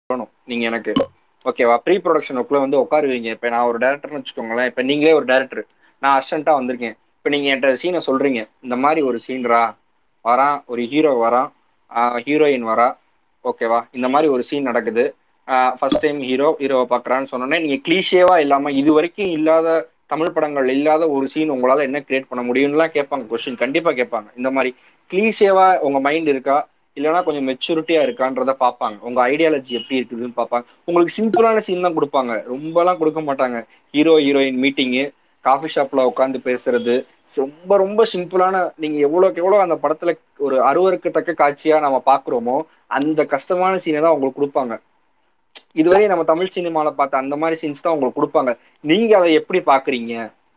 சொல்லணும் நீங்க எனக்கு ஓகேவா ப்ரீ ப்ரொடக்ஷன் ஒர்க்ல வந்து உட்காருவீங்க இப்போ நான் ஒரு டேரக்டர்னு வச்சுக்கோங்களேன் இப்போ நீங்களே ஒரு டேரக்டர் நான் அசிஸ்டண்டா வந்திருக்கேன் இப்போ நீங்க என்கிட்ட சீனை சொல்றீங்க இந்த மாதிரி ஒரு சீன்ரா வரான் ஒரு ஹீரோ வரான் ஹீரோயின் வரா ஓகேவா இந்த மாதிரி ஒரு சீன் நடக்குது ஃபர்ஸ்ட் டைம் ஹீரோ ஹீரோவை பார்க்குறான்னு சொன்னோன்னே நீங்கள் கிளீஷேவா இல்லாமல் இது வரைக்கும் இல்லாத தமிழ் படங்கள் இல்லாத ஒரு சீன் உங்களால் என்ன கிரியேட் பண்ண முடியும்லாம் கேட்பாங்க கொஸ்டின் கண்டிப்பாக கேட்பாங்க இந்த மாதிரி கிளீஷேவா உங்கள் மைண்ட் இருக்கா இல்லைனா கொஞ்சம் மெச்சூரிட்டியா இருக்கான்றத பார்ப்பாங்க உங்க ஐடியாலஜி எப்படி இருக்குதுன்னு பார்ப்பாங்க உங்களுக்கு சிம்பிளான சீன் தான் கொடுப்பாங்க ரொம்பலாம் கொடுக்க மாட்டாங்க ஹீரோ ஹீரோயின் மீட்டிங்கு காஃபி ஷாப்ல உட்காந்து பேசுறது ரொம்ப ரொம்ப சிம்பிளான நீங்க எவ்வளோக்கு எவ்வளோ அந்த படத்துல ஒரு அருவருக்கத்தக்க காட்சியா நம்ம பாக்குறோமோ அந்த கஷ்டமான சீனை தான் உங்களுக்கு கொடுப்பாங்க இதுவரை நம்ம தமிழ் சினிமால பார்த்த அந்த மாதிரி சீன்ஸ் தான் உங்களுக்கு கொடுப்பாங்க நீங்க அதை எப்படி பாக்குறீங்க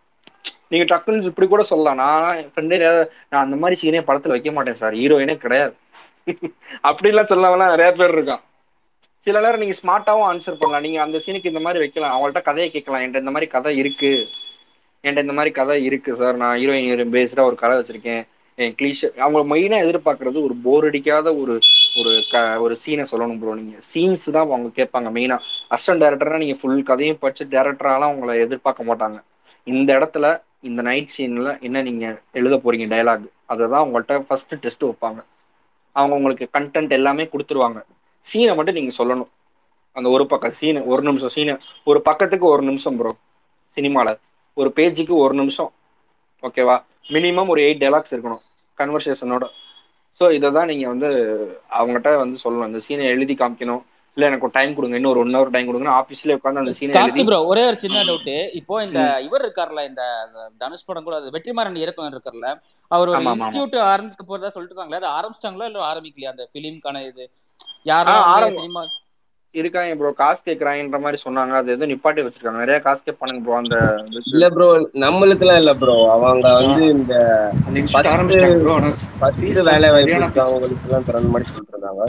நீங்க டக்குன்னு இப்படி கூட சொல்லலாம் நான் என் ஃப்ரெண்டே நான் அந்த மாதிரி சீனே படத்துல வைக்க மாட்டேன் சார் ஹீரோயினே கிடையாது அப்படிலாம் சொல்லவெல்லாம் நிறைய பேர் இருக்கான் சில நேரம் நீங்க ஸ்மார்ட்டாவும் ஆன்சர் பண்ணலாம் நீங்க அந்த சீனுக்கு இந்த மாதிரி வைக்கலாம் அவங்கள்ட்ட கதையை கேட்கலாம் என்கிட்ட இந்த மாதிரி கதை இருக்கு என்கிட்ட இந்த மாதிரி கதை இருக்கு சார் நான் ஹீரோயின் ஹீரோயின் பேஸ்டா ஒரு கதை வச்சிருக்கேன் என் கிளீஷ் அவங்க மெயினா எதிர்பார்க்கறது ஒரு போர் அடிக்காத ஒரு ஒரு க ஒரு சீனை சொல்லணும் ப்ரோ நீங்க சீன்ஸ் தான் அவங்க கேட்பாங்க மெயினா அசிஸ்டன்ட் டேரக்டர்னா நீங்க ஃபுல் கதையும் படிச்சு டேரக்டராலாம் உங்களை எதிர்பார்க்க மாட்டாங்க இந்த இடத்துல இந்த நைட் சீன்ல என்ன நீங்க எழுத போறீங்க டயலாக் அதை தான் உங்கள்கிட்ட ஃபர்ஸ்ட் டெஸ்ட் வைப்பாங்க அவங்க உங்களுக்கு கண்டென்ட் எல்லாமே கொடுத்துருவாங்க சீனை மட்டும் நீங்க சொல்லணும் அந்த ஒரு பக்கம் சீனு ஒரு நிமிஷம் சீனு ஒரு பக்கத்துக்கு ஒரு நிமிஷம் ப்ரோ சினிமால ஒரு பேஜுக்கு ஒரு நிமிஷம் ஓகேவா மினிமம் ஒரு எயிட் டைலாக்ஸ் இருக்கணும் கன்வர்சேஷனோட ஸோ இதை தான் நீங்கள் வந்து அவங்ககிட்ட வந்து சொல்லணும் இந்த சீனை எழுதி காமிக்கணும் இல்லை எனக்கு ஒரு டைம் கொடுங்க இன்னும் ஒரு ஒன் ஹவர் டைம் கொடுங்க ஆஃபீஸ்லேயே உட்காந்து அந்த சீனை கார்த்தி எழுதி ப்ரோ ஒரே ஒரு சின்ன டவுட் இப்போ இந்த இவர் இருக்கார்ல இந்த தனுஷ் படம் கூட அது வெற்றிமாறன் இயக்கம் இருக்கார்ல அவர் ஒரு ஆமா, ஆமா, ஆமா. இன்ஸ்டியூட் ஆரம்பிக்க போறதா சொல்லிட்டு இருக்காங்களே அது ஆரம்பிச்சிட்டாங்களா இல்ல ஆரம்பிக்கலையா அந்த பிலிம்கான இது ஆ, யாரெல்லாம் ஆரம்பி- சினிமா இருக்காங்க ப்ரோ காசு கேட்குறாங்கன்ற மாதிரி சொன்னாங்க அது எதுவும் நிப்பாட்டி வச்சிருக்காங்க நிறைய காசு கேட்பானுங்க ப்ரோ அந்த இதுக்கு. இல்ல ப்ரோ நம்மளுக்குலாம் இல்ல ப்ரோ அவங்க வந்து இந்த அந்த institute First- ஆரம்பிச்சிட்டாங்க ப்ரோ ஆனால் ஃபர்ஸ்ட் வேலை வாய்ப்பு இருக்கவங்களுக்கு எல்லாம் தர மாதிரி சொல்லிட்டு இருந்தாங்க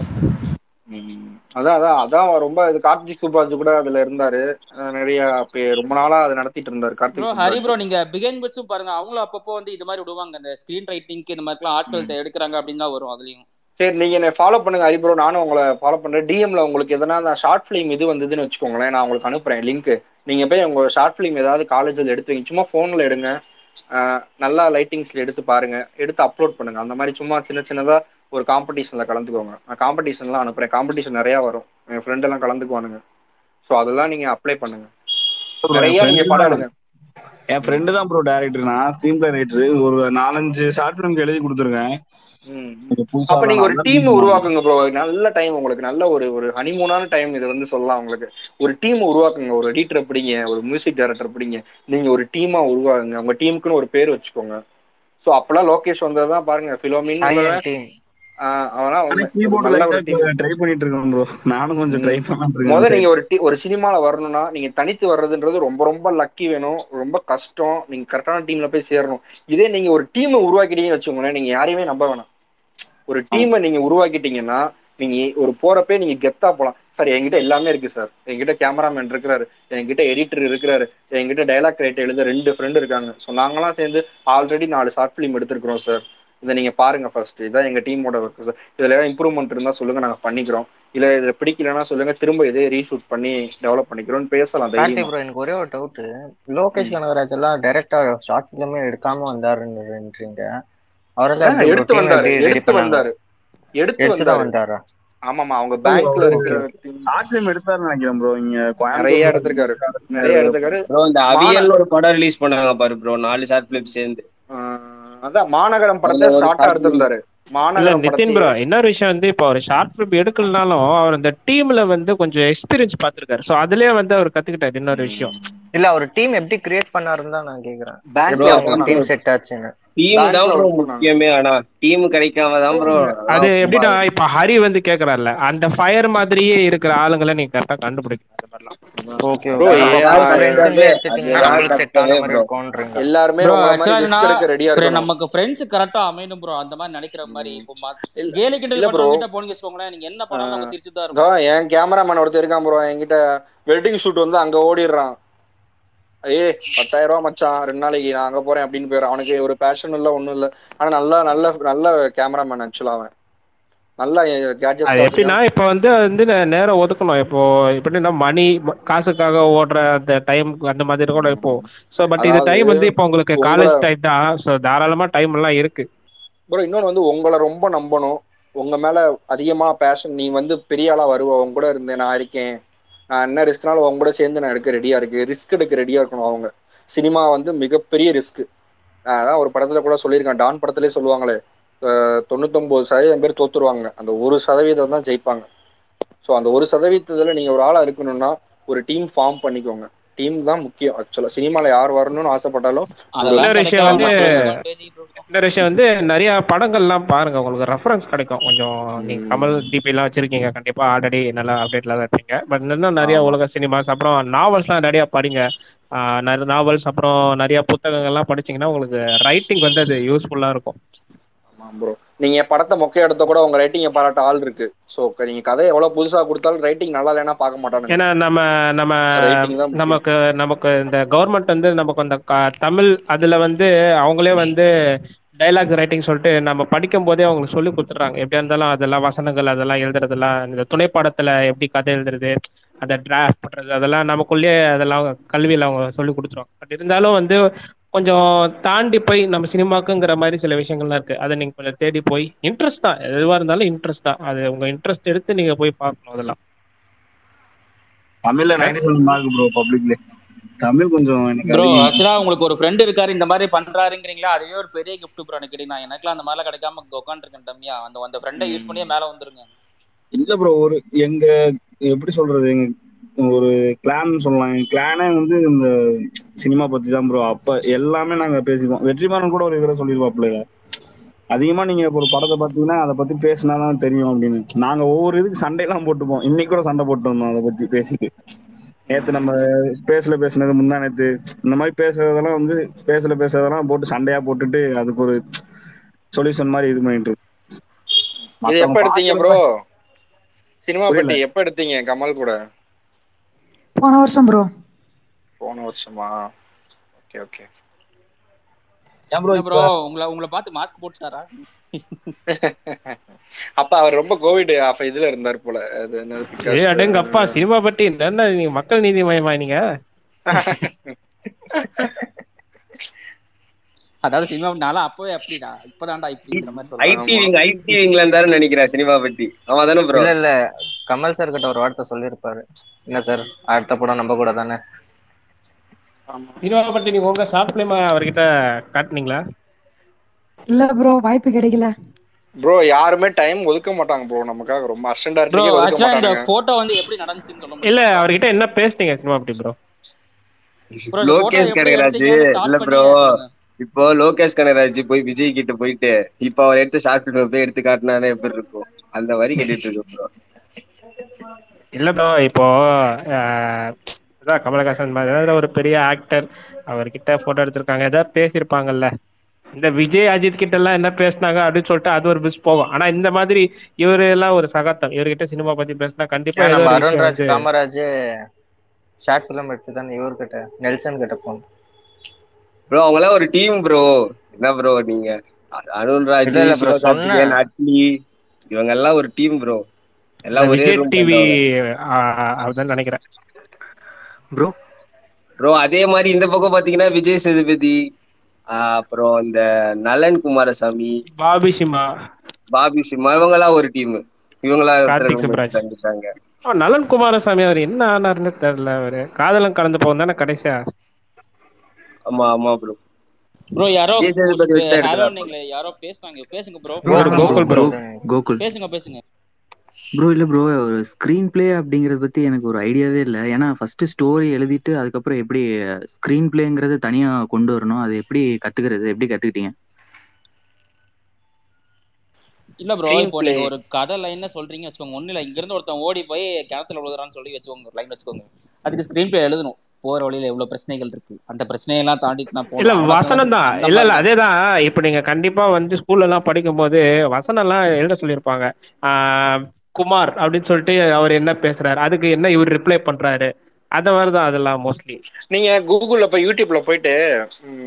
ம். அதான் அதான் அதான் ரொம்ப இது கார்த்திக் சுப்ராஜ் கூட அதுல இருந்தாரு அஹ் நிறைய பே- ரொம்ப நாளா அதை நடத்திட்டு இருந்தாரு கார்த்திக் ப்ரோ ஹரி சுப்புராஜ். ப்ரோ நீங்க பிகைன் பிட்ஸும் பாருங்க அவங்களும் அப்பப்போ வந்து இது மாதிரி விடுவாங்க இந்த ஸ்கிரீன் ரைட்டிங்க்கு இந்த மாதிரிலாம் ஆட்கள் எடுக்கிறாங்க அப்படின்னு தான் வரும் அதுலயும் சரி நீங்க என்ன ஃபாலோ பண்ணுங்க ஹரி ப்ரோ நானும் உங்களை ஃபாலோ பண்றேன் டிஎம்ல உங்களுக்கு எதனா அந்த ஷார்ட் ஃபிலிம் இது வந்ததுன்னு வச்சுக்கோங்களேன் நான் உங்களுக்கு அனுப்புறேன் லிங்க் நீங்க போய் உங்க ஷார்ட் ஃபிலிம் ஏதாவது காலேஜில் எடுத்து வைங்க சும்மா போன்ல எடுங்க அஹ் நல்லா லைட்டிங்ஸ்ல எடுத்து பாருங்க எடுத்து அப்லோட் பண்ணுங்க அந்த மாதிரி சும்மா சின்ன சின்னதா ஒரு காம்படிஷன்ல கலந்துக்கோங்க நான் காம்படிஷன்லாம் அனுப்புறேன் காம்படிஷன் நிறைய வரும் என் ஃப்ரெண்ட் எல்லாம் கலந்துக்குவானுங்க ஸோ அதெல்லாம் நீங்க அப்ளை பண்ணுங்க bro, நிறைய என் நீங்க friend படம் தான் எடுங்க என் ஃப்ரெண்டு தான் ப்ரோ டேரக்டர் நான் ஸ்கிரீன் பிளே ரைட்டர் ஒரு நாலஞ்சு ஷார்ட் ஃபிலிம்க்கு எழுதி கொடுத்துருக்கேன் ம். இது புதுசா அப்ப நீங்க ஒரு நல்லா டீம் team உருவாக்குங்க ப்ரோ நல்ல டைம் உங்களுக்கு நல்ல ஒரு ஒரு ஹனிமூனான டைம் இது வந்து சொல்லலாம் உங்களுக்கு ஒரு டீம் உருவாக்குங்க ஒரு எடிட்டர் பிடிங்க ஒரு மியூசிக் டைரக்டர் பிடிங்க நீங்க ஒரு டீமா உருவாகுங்க உங்க டீமுக்குன்னு ஒரு பேர் வச்சுக்கோங்க ஸோ அப்பெல்லாம் லோகேஷ் வந்ததுதான் பாருங்க பிலோமின் சைலண்ட் டீம் அவனா ஆனா கீபோர்டு நல்ல ஒரு டீம் லைட்டா ட்ரை பண்ணிட்டு இருக்கேன் ப்ரோ நானும் கொஞ்சம் ட்ரை பண்ணிட்டு முதல்ல இருக்கேன் நீங்க ஒரு டீ ஒரு சினிமால வரணும்னா நீங்க தனித்து வர்றதுன்றது ரொம்ப ரொம்ப லக்கி வேணும் ரொம்ப கஷ்டம் நீங்க கரெக்டான டீம்ல போய் சேரணும் இதே நீங்க ஒரு டீமை உருவாக்கிட்டீங்கன்னு வச்சுக்கோங்களேன் நீங்க யாரையுமே நம்ப வேணாம் ஒரு டீமை நீங்க உருவாக்கிட்டீங்கன்னா நீங்க ஒரு போறப்பே நீங்க கெத்தா போலாம் சார் என்கிட்ட எல்லாமே இருக்கு சார் என்கிட்ட கேமராமேன் இருக்கிறாரு என்கிட்ட எடிட்டர் இருக்கிறாரு என்கிட்ட டைலாக் ரைட் எழுத ரெண்டு ஃப்ரெண்டு இருக்காங்க ஸோ நாங்களாம் சேர்ந்து ஆல்ரெடி நாலு ஷார்ட் ஃபிலிம் எடுத்திருக்கிறோம் சார் இதை நீங்க பாருங்க ஃபர்ஸ்ட் இதான் எங்க டீமோட ஒர்க் சார் இதுல ஏதாவது இம்ப்ரூவ்மெண்ட் இருந்தா சொல்லுங்க நாங்க பண்ணிக்கிறோம் இல்ல இதுல பிடிக்கலன்னா சொல்லுங்க திரும்ப இதே ரீஷூட் பண்ணி டெவலப் பண்ணிக்கிறோம் பேசலாம் கார்த்தி தைரியமா ப்ரோ எனக்கு ஒரே ஒரு டவுட் லோகேஷ் கனகராஜ் எல்லாம் டைரக்டா ஷார்ட் ஃபிலிமே எடுக்காம வந்தாருன்றீங்க அவரெல்லாம் ஆ, எப்படி எடுத்து team வந்தாரு எப்படி ready எடுத்து பண்ணாங்க? வந்தாரு எடுத்து எடுத்து தான் வந்தாரு வந்தாரா ஆமாமா அவங்க பேங்க்ல இருக்கிற team ஷார்ட் ஃபிலிம் எடுத்தாருன்னு நினைக்கிறேன் ப்ரோ இங்க நிறைய எடுத்திருக்காரு நிறைய எடுத்திருக்காரு ப்ரோ இந்த அவியல் ஒரு படம் ரிலீஸ் பண்ணாங்க பாரு ப்ரோ நாலு ஷார்ட் பிலிம் சேர்ந்து ஆஹ் அதான் மாநகரம் படத்தை அதுல ஒரு ஷார்ட்டா பாட்டு எடுத்திருந்தாரு இல்ல மாநகரம் நிதின் ப்ரோ படத்தை இன்னொரு விஷயம் வந்து இப்போ ஒரு ஷார்ட் ஃபிலிம் எடுக்கலனாலும் அவர் அந்த டீம்ல வந்து கொஞ்சம் எக்ஸ்பீரியன்ஸ் பார்த்திருக்காரு சோ அதுலயே வந்து அவர் கத்துக்கிட்டாரு இன்னொரு விஷயம் இல்ல அவர் டீம் எப்படி கிரியேட் பண்ணாருன்னு தான் நான் கேக்குறேன் பேங்க்ல எப்படி bro, அவங்க அவங்க டீம் செட் ஆச்சுன்னு டீம் Bank தான் ல ப்ரோ work பண்ணாங்க. முக்கியமே ஆனா டீம் கிடைக்காம தான் ப்ரோ அது எப்படின்னா இப்ப ஹரி வந்து கேக்குறாருல அந்த ஃபயர் மாதிரியே இருக்கிற ஆளுங்களை நீங்க கரெக்டா கண்டுபிடிக்கணும் அந்த மாதிரிலாம் ஓகே Bro, ஓகே ஏன் அப்ப அது- ஃப்ரெண்ட்ஸ்ல எடுத்துட்டீங்கன்னா அது நம்மளுக்கு செட் ஆன தப்பே மாதிரி bro. இருக்கும்ன்றீங்க எல்லாருமே ப்ரோ உங்கள மாதிரி ஆக்சுவலா ரிஸ்க் எடுக்க ரெடியா சரி இருக்கணும் நமக்கு ஃப்ரெண்ட்ஸ் கரெக்டா அமையணும் ப்ரோ அந்த மாதிரி நினைக்கிற மாதிரி இப்போ மா- இல்ல- கேலி கிண்டல் இல்ல bro. பண்றவங்க கிட்ட போனீங்க வச்சுக்கோங்களேன் நீங்க என்ன பண்ணாலும் அவங்க சிரிச்சு தான் இதோ இருப்பாங்க என் கேமராமேன் ஒருத்தர் இருக்கான் ப்ரோ என்கிட்ட வெல்டிங் ஷூட் வந்து அங்க ஓடிடுறான் ஏய் பத்தாயிரம் ரூபாய் மச்சான் ரெண்டு நாளைக்கு நான் அங்க போறேன் அப்படின்னு போயிடும் அவனுக்கு ஒரு பேஷன் இல்ல ஒண்ணும் இல்ல ஆனா நல்ல நல்ல நல்ல கேமராமேன் ஆக்சுவலா அவன் நல்லா அது கேஜெட்ஸ் எப்படின்னா இப்போ வந்து வந்து நே- நேரம் ஒதுக்கணும் இப்போ எப்படின்னா மணி ம- காசுக்காக ஓடுற அந்த டைம் அந்த மாதிரி கூட இப்போ ஸோ பட் இது அதாவது டைம் வந்து இப்போ உங்களுக்கு உங்களை காலேஜ் டைம் தான் ஸோ தாராளமா டைம் எல்லாம் இருக்கு ப்ரோ இன்னொன்று வந்து உங்களை ரொம்ப நம்பணும் உங்க மேல அதிகமா பேஷன் நீ வந்து பெரிய ஆளா வருவ உங்க கூட இருந்தேன் நான் இருக்கேன் நான் என்ன ரிஸ்க்னாலும் உங்க கூட சேர்ந்து நான் எடுக்க ரெடியா இருக்கு ரிஸ்க் எடுக்க ரெடியா இருக்கணும் அவங்க சினிமா வந்து மிகப்பெரிய ரிஸ்க் அதான் ஒரு படத்துல கூட சொல்லியிருக்கேன் டான் படத்திலே சொல்லுவாங்களே அஹ் தொண்ணூத்தொன்பது சதவீதம் பேர் தோத்துருவாங்க அந்த ஒரு சதவீதம் தான் ஜெயிப்பாங்க ஸோ அந்த ஒரு சதவீதத்துல நீங்க ஒரு ஆளா இருக்கணும்னா ஒரு டீம் ஃபார்ம் பண்ணிக்கோங்க டீம் தான் முக்கியம் ஆக்சுவலா சினிமால யார் வரணும்னு ஆசைப்பட்டாலும் அதெல்லாம் இன்னொரு விஷயம் கிடைக்காம வந்து மக்கள் advantage bro. இன்னொரு விஷயம் வந்து நிறைய படங்கள்லாம் பாருங்க உங்களுக்கு ரெஃபரன்ஸ் கிடைக்கும் கொஞ்சம் நீங்க ம். கமல் டிபி எல்லாம் வச்சிருக்கீங்க கண்டிப்பா ஆல்ரெடி நல்லா அப்டேட்ல தான் இருப்பீங்க பட் இன்னும் நிறைய ஆமா. உலக சினிமாஸ் அப்புறம் நாவல்ஸ்லாம் நிறைய படிங்க ஆஹ் நிறைய நாவல்ஸ் அப்புறம் நிறைய புத்தகங்கள்லாம் படிச்சீங்கன்னா உங்களுக்கு ரைட்டிங் வந்து அது யூஸ்ஃபுல்லா இருக்கும் ஆமா ப்ரோ நீங்க படத்தை மொக்கை எடுத்த கூட உங்க ரைட்டிங்க பாராட்ட ஆள் இருக்கு ஸோ நீங்க கதை எவ்வளவு புதுசா கொடுத்தாலும் ரைட்டிங் நல்லா இல்லைன்னா பார்க்க மாட்டானுங்க ஏன்னா நம்ம நம்ம ரைட்டிங் தான் முக்கியம். நமக்கு நமக்கு இந்த கவர்மெண்ட் வந்து நமக்கு அந்த க- தமிழ் அதுல வந்து அவங்களே வந்து டைலாக் ரைட்டிங் சொல்லிட்டு நம்ம படிக்கும் போதே அவங்களுக்கு சொல்லி கொடுத்துட்றாங்க எப்படியா இருந்தாலும் அதெல்லாம் வசனங்கள் அதெல்லாம் எழுதுறதெல்லாம் இந்த துணை பாடத்துல எப்படி கதை எழுதுறது அந்த டிராஃப்ட் பண்றது அதெல்லாம் நமக்குள்ளேயே அதெல்லாம் கல்வியில அவங்க சொல்லி கொடுத்துருவாங்க பட் இருந்தாலும் வந்து கொஞ்சம் தாண்டி போய் நம்ம சினிமாக்குங்கிற மாதிரி சில விஷயங்கள்லாம் இருக்கு அதை நீங்க கொஞ்சம் தேடி போய் இன்ட்ரெஸ்ட் தான் எதுவா இருந்தாலும் இன்ட்ரெஸ்ட் தான் அது உங்க இன்ட்ரெஸ்ட் எடுத்து நீங்க போய் பார்க்கணும் அதெல்லாம் தமிழ்ல நைன்டி செவன் மார்க் ப்ரோ பப்ளிக்ல தமிழ் கொஞ்சம் எனக்கு ப்ரோ அதிகம். ஆக்சுவலா உங்களுக்கு ஒரு ஃப்ரெண்ட் இருக்காரு இந்த மாதிரி பண்றாருங்கிறீங்களா அதுவே ஒரு பெரிய கிஃப்ட் ப்ரோ எனக்கு நான் எனக்குலாம் அந்த மாதிரிலாம் கிடைக்காம உட்காந்துருக்கேன் டம்மியா அந்த அந்த ஃப்ரெண்டை யூஸ் பண்ணியே மேல வந்துருங்க இல்ல ப்ரோ ஒரு எங்க எப்படி சொல்றது எங்க ஒரு கிளான் சொல்லலாம் எங்க கிளானே வந்து இந்த சினிமா பத்தி தான் ப்ரோ அப்ப எல்லாமே நாங்க பேசிக்குவோம் வெற்றிமாறன் கூட ஒரு இதில் சொல்லியிருப்பாப்ல அதிகமா நீங்க ஒரு படத்தை பார்த்தீங்கன்னா அதை பத்தி பேசினாதான் தெரியும் அப்படின்னு நாங்க ஒவ்வொரு இதுக்கு சண்டையெல்லாம் போட்டுப்போம் இன்னைக்கு கூட சண்டை போட்டு வந்தோம் அதை பத்தி பேசிட்டு நேத்து நம்ம ஸ்பேஸ்ல பேசினது முந்தா நேத்து இந்த மாதிரி பேசுறதெல்லாம் வந்து ஸ்பேஸ்ல பேசுறதெல்லாம் போட்டு சண்டையா போட்டுட்டு அதுக்கு ஒரு சொல்யூஷன் மாதிரி இது பண்ணிட்டு இருக்கோம். இது எப்ப மத்தவங்க எடுத்தீங்க பார்க்கறத- ப்ரோ சினிமா புரியல. பட்டி எப்ப எடுத்தீங்க கமல் கூட போன வருஷம் ப்ரோ போன வருஷமா ஓகே ஓகே ஏன் ப்ரோ ப்ரோ உங்களை உங்களை பார்த்து மாஸ்க் போட்டுட்டாரா அப்ப அவர் ரொம்ப கோவிட் ஆஃப் இதுல இருந்தார் போல அது என்னது because- ஏய் அடேங்க அப்பா சினிமா பத்தி என்ன நீங்க மக்கள் நீதி மயமா நீங்க அதாவது சினிமா நான்லாம் அப்பவே அப்படிடா இப்பதான்டா இப்படிங்கிற மாதிரி சொல்றேன் ஐடி விங் ஐடி விங்ல இருந்தாரு நினைக்கிறேன் சினிமா பத்தி அவன் தானே ப்ரோ இல்ல இல்ல கமல் சார் கிட்ட ஒரு வார்த்தை சொல்லியிருப்பாரு என்ன சார் அடுத்த படம் நம்ம கூட தானே சினிமா பத்தி நீங்க உங்க ஷார்ட் பிலிம் அவர்கிட்ட காட்டுனீங்களா இல்ல ப்ரோ வாய்ப்பு கிடைக்கல ப்ரோ யாருமே டைம் ஒதுக்க மாட்டாங்க ப்ரோ நமக்காக ரொம்ப அஸ்டண்டா ப்ரோ ஒதுக்க ஆக்சுவலா இந்த மாட்டாங்க போட்டோ வந்து எப்படி நடந்துச்சுன்னு சொல்ல இல்ல முடியும் அவர்கிட்ட என்ன பேசுனீங்க சினிமா பத்தி ப்ரோ ப்ரோ இந்த போட்டோ லோகேஷ் எப்படி கனகராஜ் எடுத்தீங்கன்னு ஸ்டார்ட் இல்ல பண்ணி ப்ரோ சொல்லுங்க. இப்போ லோகேஷ் கனகராஜ் போய் விஜய் கிட்ட போயிட்டு இப்ப அவர் எடுத்து ஷார்ட் பிலிம் போய் எடுத்து காட்டினானே எப்படி இருக்கும் அந்த மாதிரி கேட்டுட்டு இருக்கு ப்ரோ இல்ல ப்ரோ இப்போ ஆஹ், அதான் கமலஹாசன் மாதிரி ஏதாவது ஒரு பெரிய ஆக்டர் அவர்கிட்ட போட்டோ எடுத்திருக்காங்க ஏதாவது பேசியிருப்பாங்கல்ல இந்த விஜய் அஜித் கிட்ட எல்லாம் என்ன பேசினாங்க அப்படின்னு சொல்லிட்டு அது ஒரு பிஸ் போகும் ஆனா இந்த மாதிரி இவரு எல்லாம் ஒரு சகத்தம் இவர்கிட்ட சினிமா பத்தி பேசினா கண்டிப்பா ஏன் ஏதோ நம்ம ஒரு விஷயம் அருண்ராஜ் வந்து காமராஜ் ஷார்ட் பிலிம் எடுத்து தானே இவர்கிட்ட நெல்சன் கிட்ட போனோம் ப்ரோ அவங்க எல்லாம் ஒரு டீம் ப்ரோ என்ன ப்ரோ நீங்க அ- அருண்ராஜ் இல்ல இல்ல bro, சிவகார்த்திகேயன் அட்லி இவங்க எல்லாம் ஒரு டீம் ப்ரோ எல்லாம் ஒரே விஜய் ரூம் டிவி அதுதான் நினைக்கிறேன் ப்ரோ ப்ரோ அதே மாதிரி இந்த பக்கம் பாத்தீங்கன்னா விஜய் சேதுபதி ஆஹ் அப்புறம் இந்த நலன் குமாரசாமி பாபி சிமா பாபி சிம்மா இவங்க எல்லாம் ஒரு டீம் இவங்களா கார்த்திக் சுப்ராஜ். கண்டிப்பாங்க ஆ, நலன் குமாரசாமி அவர் என்ன ஆனாருன்னு தெரியல அவரு காதலம் கலந்து போகும் தானே கடைசியா ஆமா ஆமா ப்ரோ ப்ரோ யாரோ விஜய் சேதுபதி வச்சு தான் ஹலோ எடுக்கிறாரு. நீங்களே யாரோ பேசுனாங்க பேசுங்க ப்ரோ Bro, ஒரு கோகுல் bro. கோகுல் பேசுங்க பேசுங்க ப்ரோ இல்ல ப்ரோ ஒரு ஸ்கிரீன் பிளே அப்படிங்கறத பத்தி எனக்கு ஒரு ஐடியாவே இல்லை ஏன்னா ஃபர்ஸ்ட் ஸ்டோரி எழுதிட்டு அதுக்கப்புறம் எப்படி ஸ்கிரீன் பிளேங்கிறது தனியா கொண்டு வரணும் அது எப்படி கத்துக்கிறது எப்படி கத்துக்கிட்டீங்க இல்ல ப்ரோ Screen இப்போ play. நீங்க ஒரு கதை லைன் சொல்றீங்க வச்சுக்கோங்க ஒண்ணு இல்ல இங்க இருந்து ஒருத்தன் ஓடி போய் கிணத்துல விழுகுறான்னு சொல்லி வச்சுக்கோங்க லைன் வச்சுக்கோங்க அதுக்கு ஸ்கிரீன் பிளே எழுதணும் போற வழியில எவ்வளவு பிரச்சனைகள் இருக்கு அந்த பிரச்சனையெல்லாம் தாண்டி நான் போகணும். இல்ல அவ்வளவு வசனம் தான் அந்த இல்ல இல்ல மாதிரி அதேதான் இப்ப நீங்க கண்டிப்பா வந்து ஸ்கூல்ல எல்லாம் படிக்கும் போது வசனம் எல்லாம் எழுத சொல்லியிருப்பாங்க ஆஹ் குமார் அப்படின்னு சொல்லிட்டு அவர் என்ன பேசுறாரு அதுக்கு என்ன இவர் ரிப்ளை பண்றாரு அத மாதிரிதான் அதெல்லாம் மோஸ்ட்லி நீங்க கூகுள்ல போய் யூடியூப்ல போயிட்டு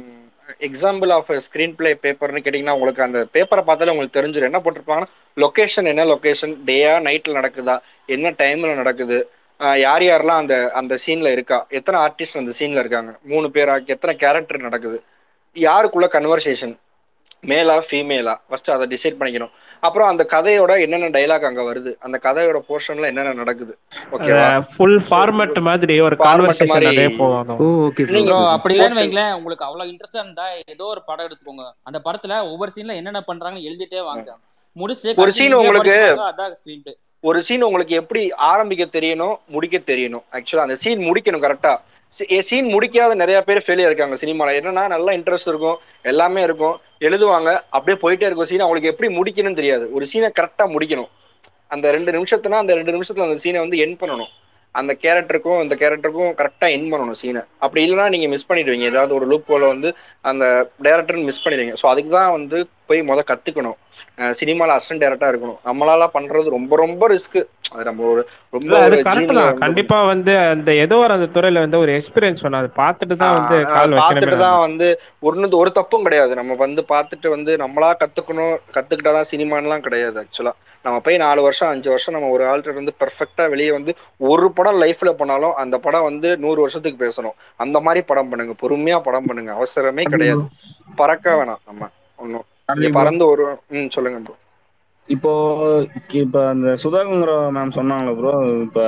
எக்ஸாம்பிள் ஆஃப் ஸ்க்ரீன் பிளே பேப்பர்னு கேட்டிங்கன்னா உங்களுக்கு அந்த பேப்பரை பார்த்தாலே உங்களுக்கு தெரிஞ்சிடும் என்ன போட்டிருப்பாங்கன்னா லொக்கேஷன் என்ன லொக்கேஷன் டேயா நைட்டில் நடக்குதா என்ன டைமில் நடக்குது ஆஹ் யார் யாரெல்லாம் அந்த அந்த சீனில் இருக்கா எத்தனை ஆர்டிஸ்ட் அந்த சீனில் இருக்காங்க மூணு பேரா எத்தனை கேரக்டர் நடக்குது யாருக்குள்ள கன்வர்சேஷன் மேலா ஃபீமேலா ஃபர்ஸ்ட் அதை டிசைட் பண்ணிக்கணும் அப்புறம் அந்த கதையோட என்னென்ன டைலாக் அங்க வருது அந்த கதையோட போர்ஷன்ல என்னென்ன நடக்குது ஓகேவா ஃபுல் ஃபார்மட் மாதிரி ஒரு Format கான்வர்சேஷன் மாதிரி- அதே போதும் ஓ ஓகே நீங்க- ப்ரோ ப்ரோ அப்படி இல்லைன்னு Poster- வைங்களேன் உங்களுக்கு அவ்வளவு இன்ட்ரெஸ்டா இருந்தா ஏதோ ஒரு படம் எடுத்துக்கோங்க அந்த படத்துல ஒவ்வொரு சீன்ல என்னென்ன பண்றாங்கன்னு எழுதிட்டே வாங்க முடிச்சுட்டு ஒரு கடைசி scene நீங்களே உங்களுக்கு- படிச்சு பாருங்க, அதான் ஸ்கிரீன் பிளே ஒரு சீன் உங்களுக்கு எப்படி ஆரம்பிக்க தெரியணும் முடிக்க தெரியணும் ஆக்சுவலா அந்த சீன் முடிக்கணும் கரெக்டா சீன் முடிக்காத நிறைய பேர் ஃபெயிலியர் இருக்காங்க சினிமால என்னன்னா நல்லா இன்ட்ரெஸ்ட் இருக்கும் எல்லாமே இருக்கும் எழுதுவாங்க அப்படியே போயிட்டே இருக்கும் சீன் அவங்களுக்கு எப்படி முடிக்கணும்னு தெரியாது ஒரு சீனை கரெக்டா முடிக்கணும் அந்த ரெண்டு நிமிஷத்துனா அந்த ரெண்டு நிமிஷத்துல அந்த சீனை வந்து என் பண்ணணும் அந்த கேரக்டருக்கும் இந்த கேரக்டருக்கும் கரெக்டாக என் பண்ணணும் சீனை அப்படி இல்லைன்னா நீங்கள் மிஸ் பண்ணிடுவீங்க ஏதாவது ஒரு லூப் போல வந்து அந்த டேரக்டர் மிஸ் பண்ணிடுவீங்க ஸோ அதுக்கு தான் வந்து போய் முத கற்றுக்கணும் சினிமாவில் அசிஸ்டன்ட் டேரக்டாக இருக்கணும் நம்மளால பண்ணுறது ரொம்ப ரொம்ப ரிஸ்க் அது நம்ம ஒரு ரொம்ப இல்ல, அது ஒரு கரெக்ட் gene ல தான் வந்து- கண்டிப்பா வந்து அந்த ஏதோ ஒரு அந்த துறையில வந்து ஒரு எக்ஸ்பீரியன்ஸ் வேணும் அது பார்த்துட்டு தான் வந்து ஆஹ் கால் பார்த்துட்டு வைக்கணுமே தான் வந்து ஒன்று ஒரு தப்பும் கிடையாது நம்ம வந்து பார்த்துட்டு வந்து நம்மளா கத்துக்கணும் கத்துக்கிட்டாதான் சினிமான்லாம் கிடையாது ஆக்சுவலா நம்ம போய் நாலு வருஷம் அஞ்சு வருஷம் நம்ம ஒரு ஆள்கிட்ட இருந்து பெர்ஃபெக்டா வெளியே வந்து ஒரு படம் லைஃப்ல பண்ணாலும் அந்த படம் வந்து நூறு வருஷத்துக்கு பேசணும் அந்த மாதிரி படம் பண்ணுங்க பொறுமையா படம் பண்ணுங்க அவசரமே கிடையாது பறக்க வேணாம் நம்ம ஒன்றும் கார்த்திக் bro, பறந்து ஒரு ம் சொல்லுங்க bro. இப்போ இப்ப அந்த சுதாகங்கிற மேம் சொன்னாங்களே ப்ரோ இப்ப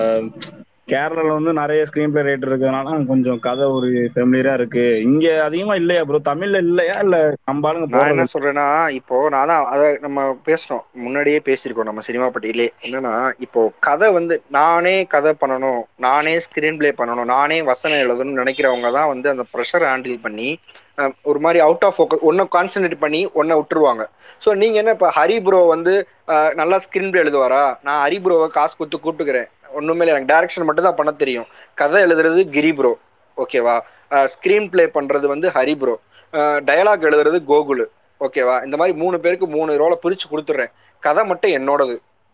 கேரளால வந்து நிறைய ஸ்கிரீன் பிளே ரேட் இருக்கிறதுனால கொஞ்சம் கதை ஒரு ஃபெமிலியரா இருக்கு இங்க அதிகமா இல்லையா ப்ரோ தமிழ்ல இல்லையா இல்ல நம்ம ஆளுங்க நான் என்ன போடுறது சொல்றேன்னா இப்போ நான் தான் அதை நம்ம பேசணும் முன்னாடியே பேசியிருக்கோம் நம்ம சினிமா பட்டியலே என்னன்னா இப்போ கதை வந்து நானே கதை பண்ணணும் நானே ஸ்கிரீன் பிளே பண்ணணும் நானே வசனம் எழுதணும்னு நினைக்கிறவங்க தான் வந்து அந்த ப்ரெஷர் ஹேண்டில் பண்ணி அஹ், ஒரு மாதிரி அவுட் ஆஃப் ஃபோக்கஸ் ஒன்றை கான்சென்ட்ரேட் பண்ணி ஒன்றை விட்டுருவாங்க ஸோ நீங்கள் என்ன இப்போ ஹரி ப்ரோ வந்து அஹ், நல்லா ஸ்கிரீன் பிளே எழுதுவாரா நான் ஹரி ப்ரோவை காசு கொடுத்து கூப்பிட்டுக்கிறேன் ஒன்றுமே இல்லை எனக்கு டேரக்ஷன் மட்டும் தான் பண்ண தெரியும் கதை எழுதுறது கிரி ப்ரோ ஓகேவா ஸ்க்ரீன் பிளே பண்ணுறது வந்து ஹரி ப்ரோ டயலாக் எழுதுறது கோகுலு ஓகேவா இந்த மாதிரி மூணு பேருக்கு மூணு ரோலை பிரிச்சு கொடுத்துட்றேன் கதை மட்டும் என்னோடது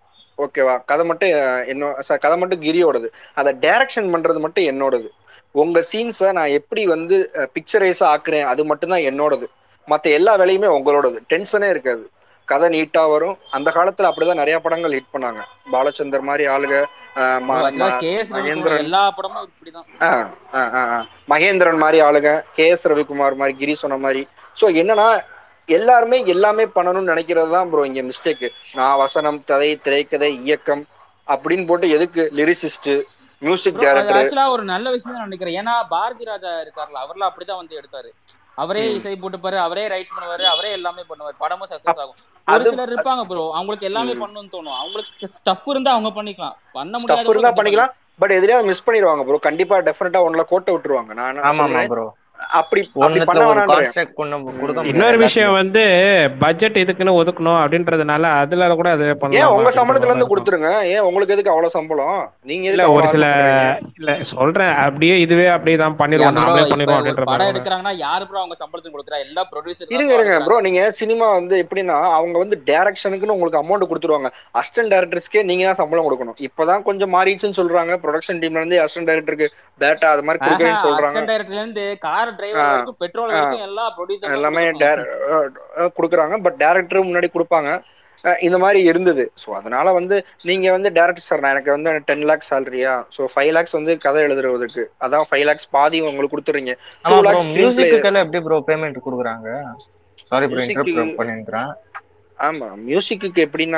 ஓகேவா கதை மட்டும் அஹ், என்னோ ச- கதை மட்டும் கிரியோடது அதை டைரக்ஷன் பண்றது மட்டும் என்னோடது உங்க சீன்ஸை நான் எப்படி வந்து பிக்சரைஸா ஆக்குறேன் அது மட்டும்தான் என்னோடது மற்ற எல்லா வேலையுமே உங்களோடது டென்ஷனே இருக்காது கதை நீட்டா வரும் அந்த காலத்துல அப்படிதான் நிறைய படங்கள் ஹிட் பண்ணாங்க பாலச்சந்தர் மாதிரி ஆளுங்க அஹ், ம- ம- கேஎஸ் மகேந்திரன் எல்லா படமும் இப்படிதான் ஆ, ஆ, ஆ, ஆ. மகேந்திரன் மாதிரி ஆளுங்க கே எஸ் ரவிக்குமார் மாதிரி கிரி சொன்ன மாதிரி ஸோ என்னன்னா எல்லாருமே எல்லாமே பண்ணணும்னு நினைக்கிறது தான் ப்ரோ இங்க மிஸ்டேக் நான் வசனம் கதை திரைக்கதை இயக்கம் அப்படின்னு போட்டு எதுக்கு லிரிசிஸ்ட் மியூசிக் Bro, அது டைரக்டர் ஆக்சுவலா ஒரு நல்ல விஷயம் தான் நினைக்கிறேன் ஏன்னா பாரதி ராஜா இருக்கார்ல அவர்லாம் அப்படிதான் வந்து எடுத்தாரு அவரே ம். இசை போட்டுப்பாரு அவரே ரைட் பண்ணுவாரு அவரே எல்லாமே பண்ணுவாரு படமும் சக்சஸ் ஆகும் ஒரு அது சிலர் இருப்பாங்க ப்ரோ அவங்களுக்கு எல்லாமே ம். பண்ணணும்னு தோணும் அவங்களுக்கு ஸ்டஃப் இருந்தா அவங்க பண்ணிக்கலாம் பண்ண ஸ்டஃப் முடியாத இருந்தா பண்ணிக்கலாம் பட் எதிரியாவது மிஸ் பண்ணிடுவாங்க ப்ரோ கண்டிப்பா டெஃபினட்டா ஒன்ல கோட்டை விட்டுருவாங்க நான் என்ன ஆமா ஆமா சொல்றேன் ப்ரோ அப்படி அப்படி பண்ண ஒண்ணுத்துல ஒரு வேணான்றேன் கான்செப்ட் கொண்டு கொடுக்க முடியாது இன்னொரு விஷயம் எல்லாத்துலயும். வந்து பட்ஜெட் இதுக்குன்னு ஒதுக்கணும் அப்படின்றதுனால அதுல கூட அது ஏன் பண்ணலாம் உங்க சம்பளத்துல இருந்து கொடுத்துருங்க ஏன் உங்களுக்கு எதுக்கு அவ்வளவு சம்பளம் நீங்க இல்ல எதுக்கு ஒரு அவ்வளவு சில ஆசைப்படுறீங்க இல்ல சொல்றேன் அப்படியே இதுவே அப்படியே தான் பண்ணிடுவோம் ப்ரோ நாமளே இப்ப பண்ணிடுவோம் ஒரு அப்படின்ற படம் மாதிரி எடுக்கிறாங்கன்னா யாரு ப்ரோ அவங்க சம்பளத்துக்கு கொடுக்குறா எல்லா ப்ரொடியூசர் இருங்க இருங்க ப்ரோ நீங்க சினிமா வந்து எப்படின்னா அவங்க வந்து டைரக்ஷனுக்குன்னு உங்களுக்கு அமௌண்ட் கொடுத்துருவாங்க அசிஸ்டன்ட் டைரக்டர்ஸ்க்கே நீங்க தான் சம்பளம் கொடுக்கணும் இப்பதான் கொஞ்சம் மாறிடுச்சுன்னு சொல்றாங்க ப்ரொடக்ஷன் டீம்ல இருந்து அசிஸ்டன்ட் டைரக்டருக்கு பேட்டா அது மாதிரி கொடுக்குறேன்னு சொல்றாங்க அசிஸ்டன்ட் டைரக்டர்ல இருந்து கார் டிரைவர் ஆ, வரைக்கும் பெட்ரோல் ஆ. வரைக்கும் எல்லா ப்ரொடியூசர் எல்லாமே கொடுக்குறாங்க பட் டேரக்டர் முன்னாடி கொடுப்பாங்க அஹ் இந்த மாதிரி இருந்தது ஸோ அதனால வந்து நீங்க வந்து டேரக்டர் சார் நான் எனக்கு வந்து டென் லேக்ஸ் சேலரியா ஸோ ஃபைவ் லேக்ஸ் வந்து கதை எழுதுறதுக்கு அதான் ஃபைவ் லேக்ஸ் பாதி உங்களுக்கு கொடுத்துறீங்க ஆமா two bro lakhs screenplay மியூசிக்குக்கெல்லாம் எப்படி ப்ரோ பேமெண்ட் கொடுக்குறாங்க சாரி ப்ரோ மியூசிக்கு இன்டர்ப்ட் பண்ணிருக்கிறேன் ஆமா மியூசிக்கு எப்படின்னா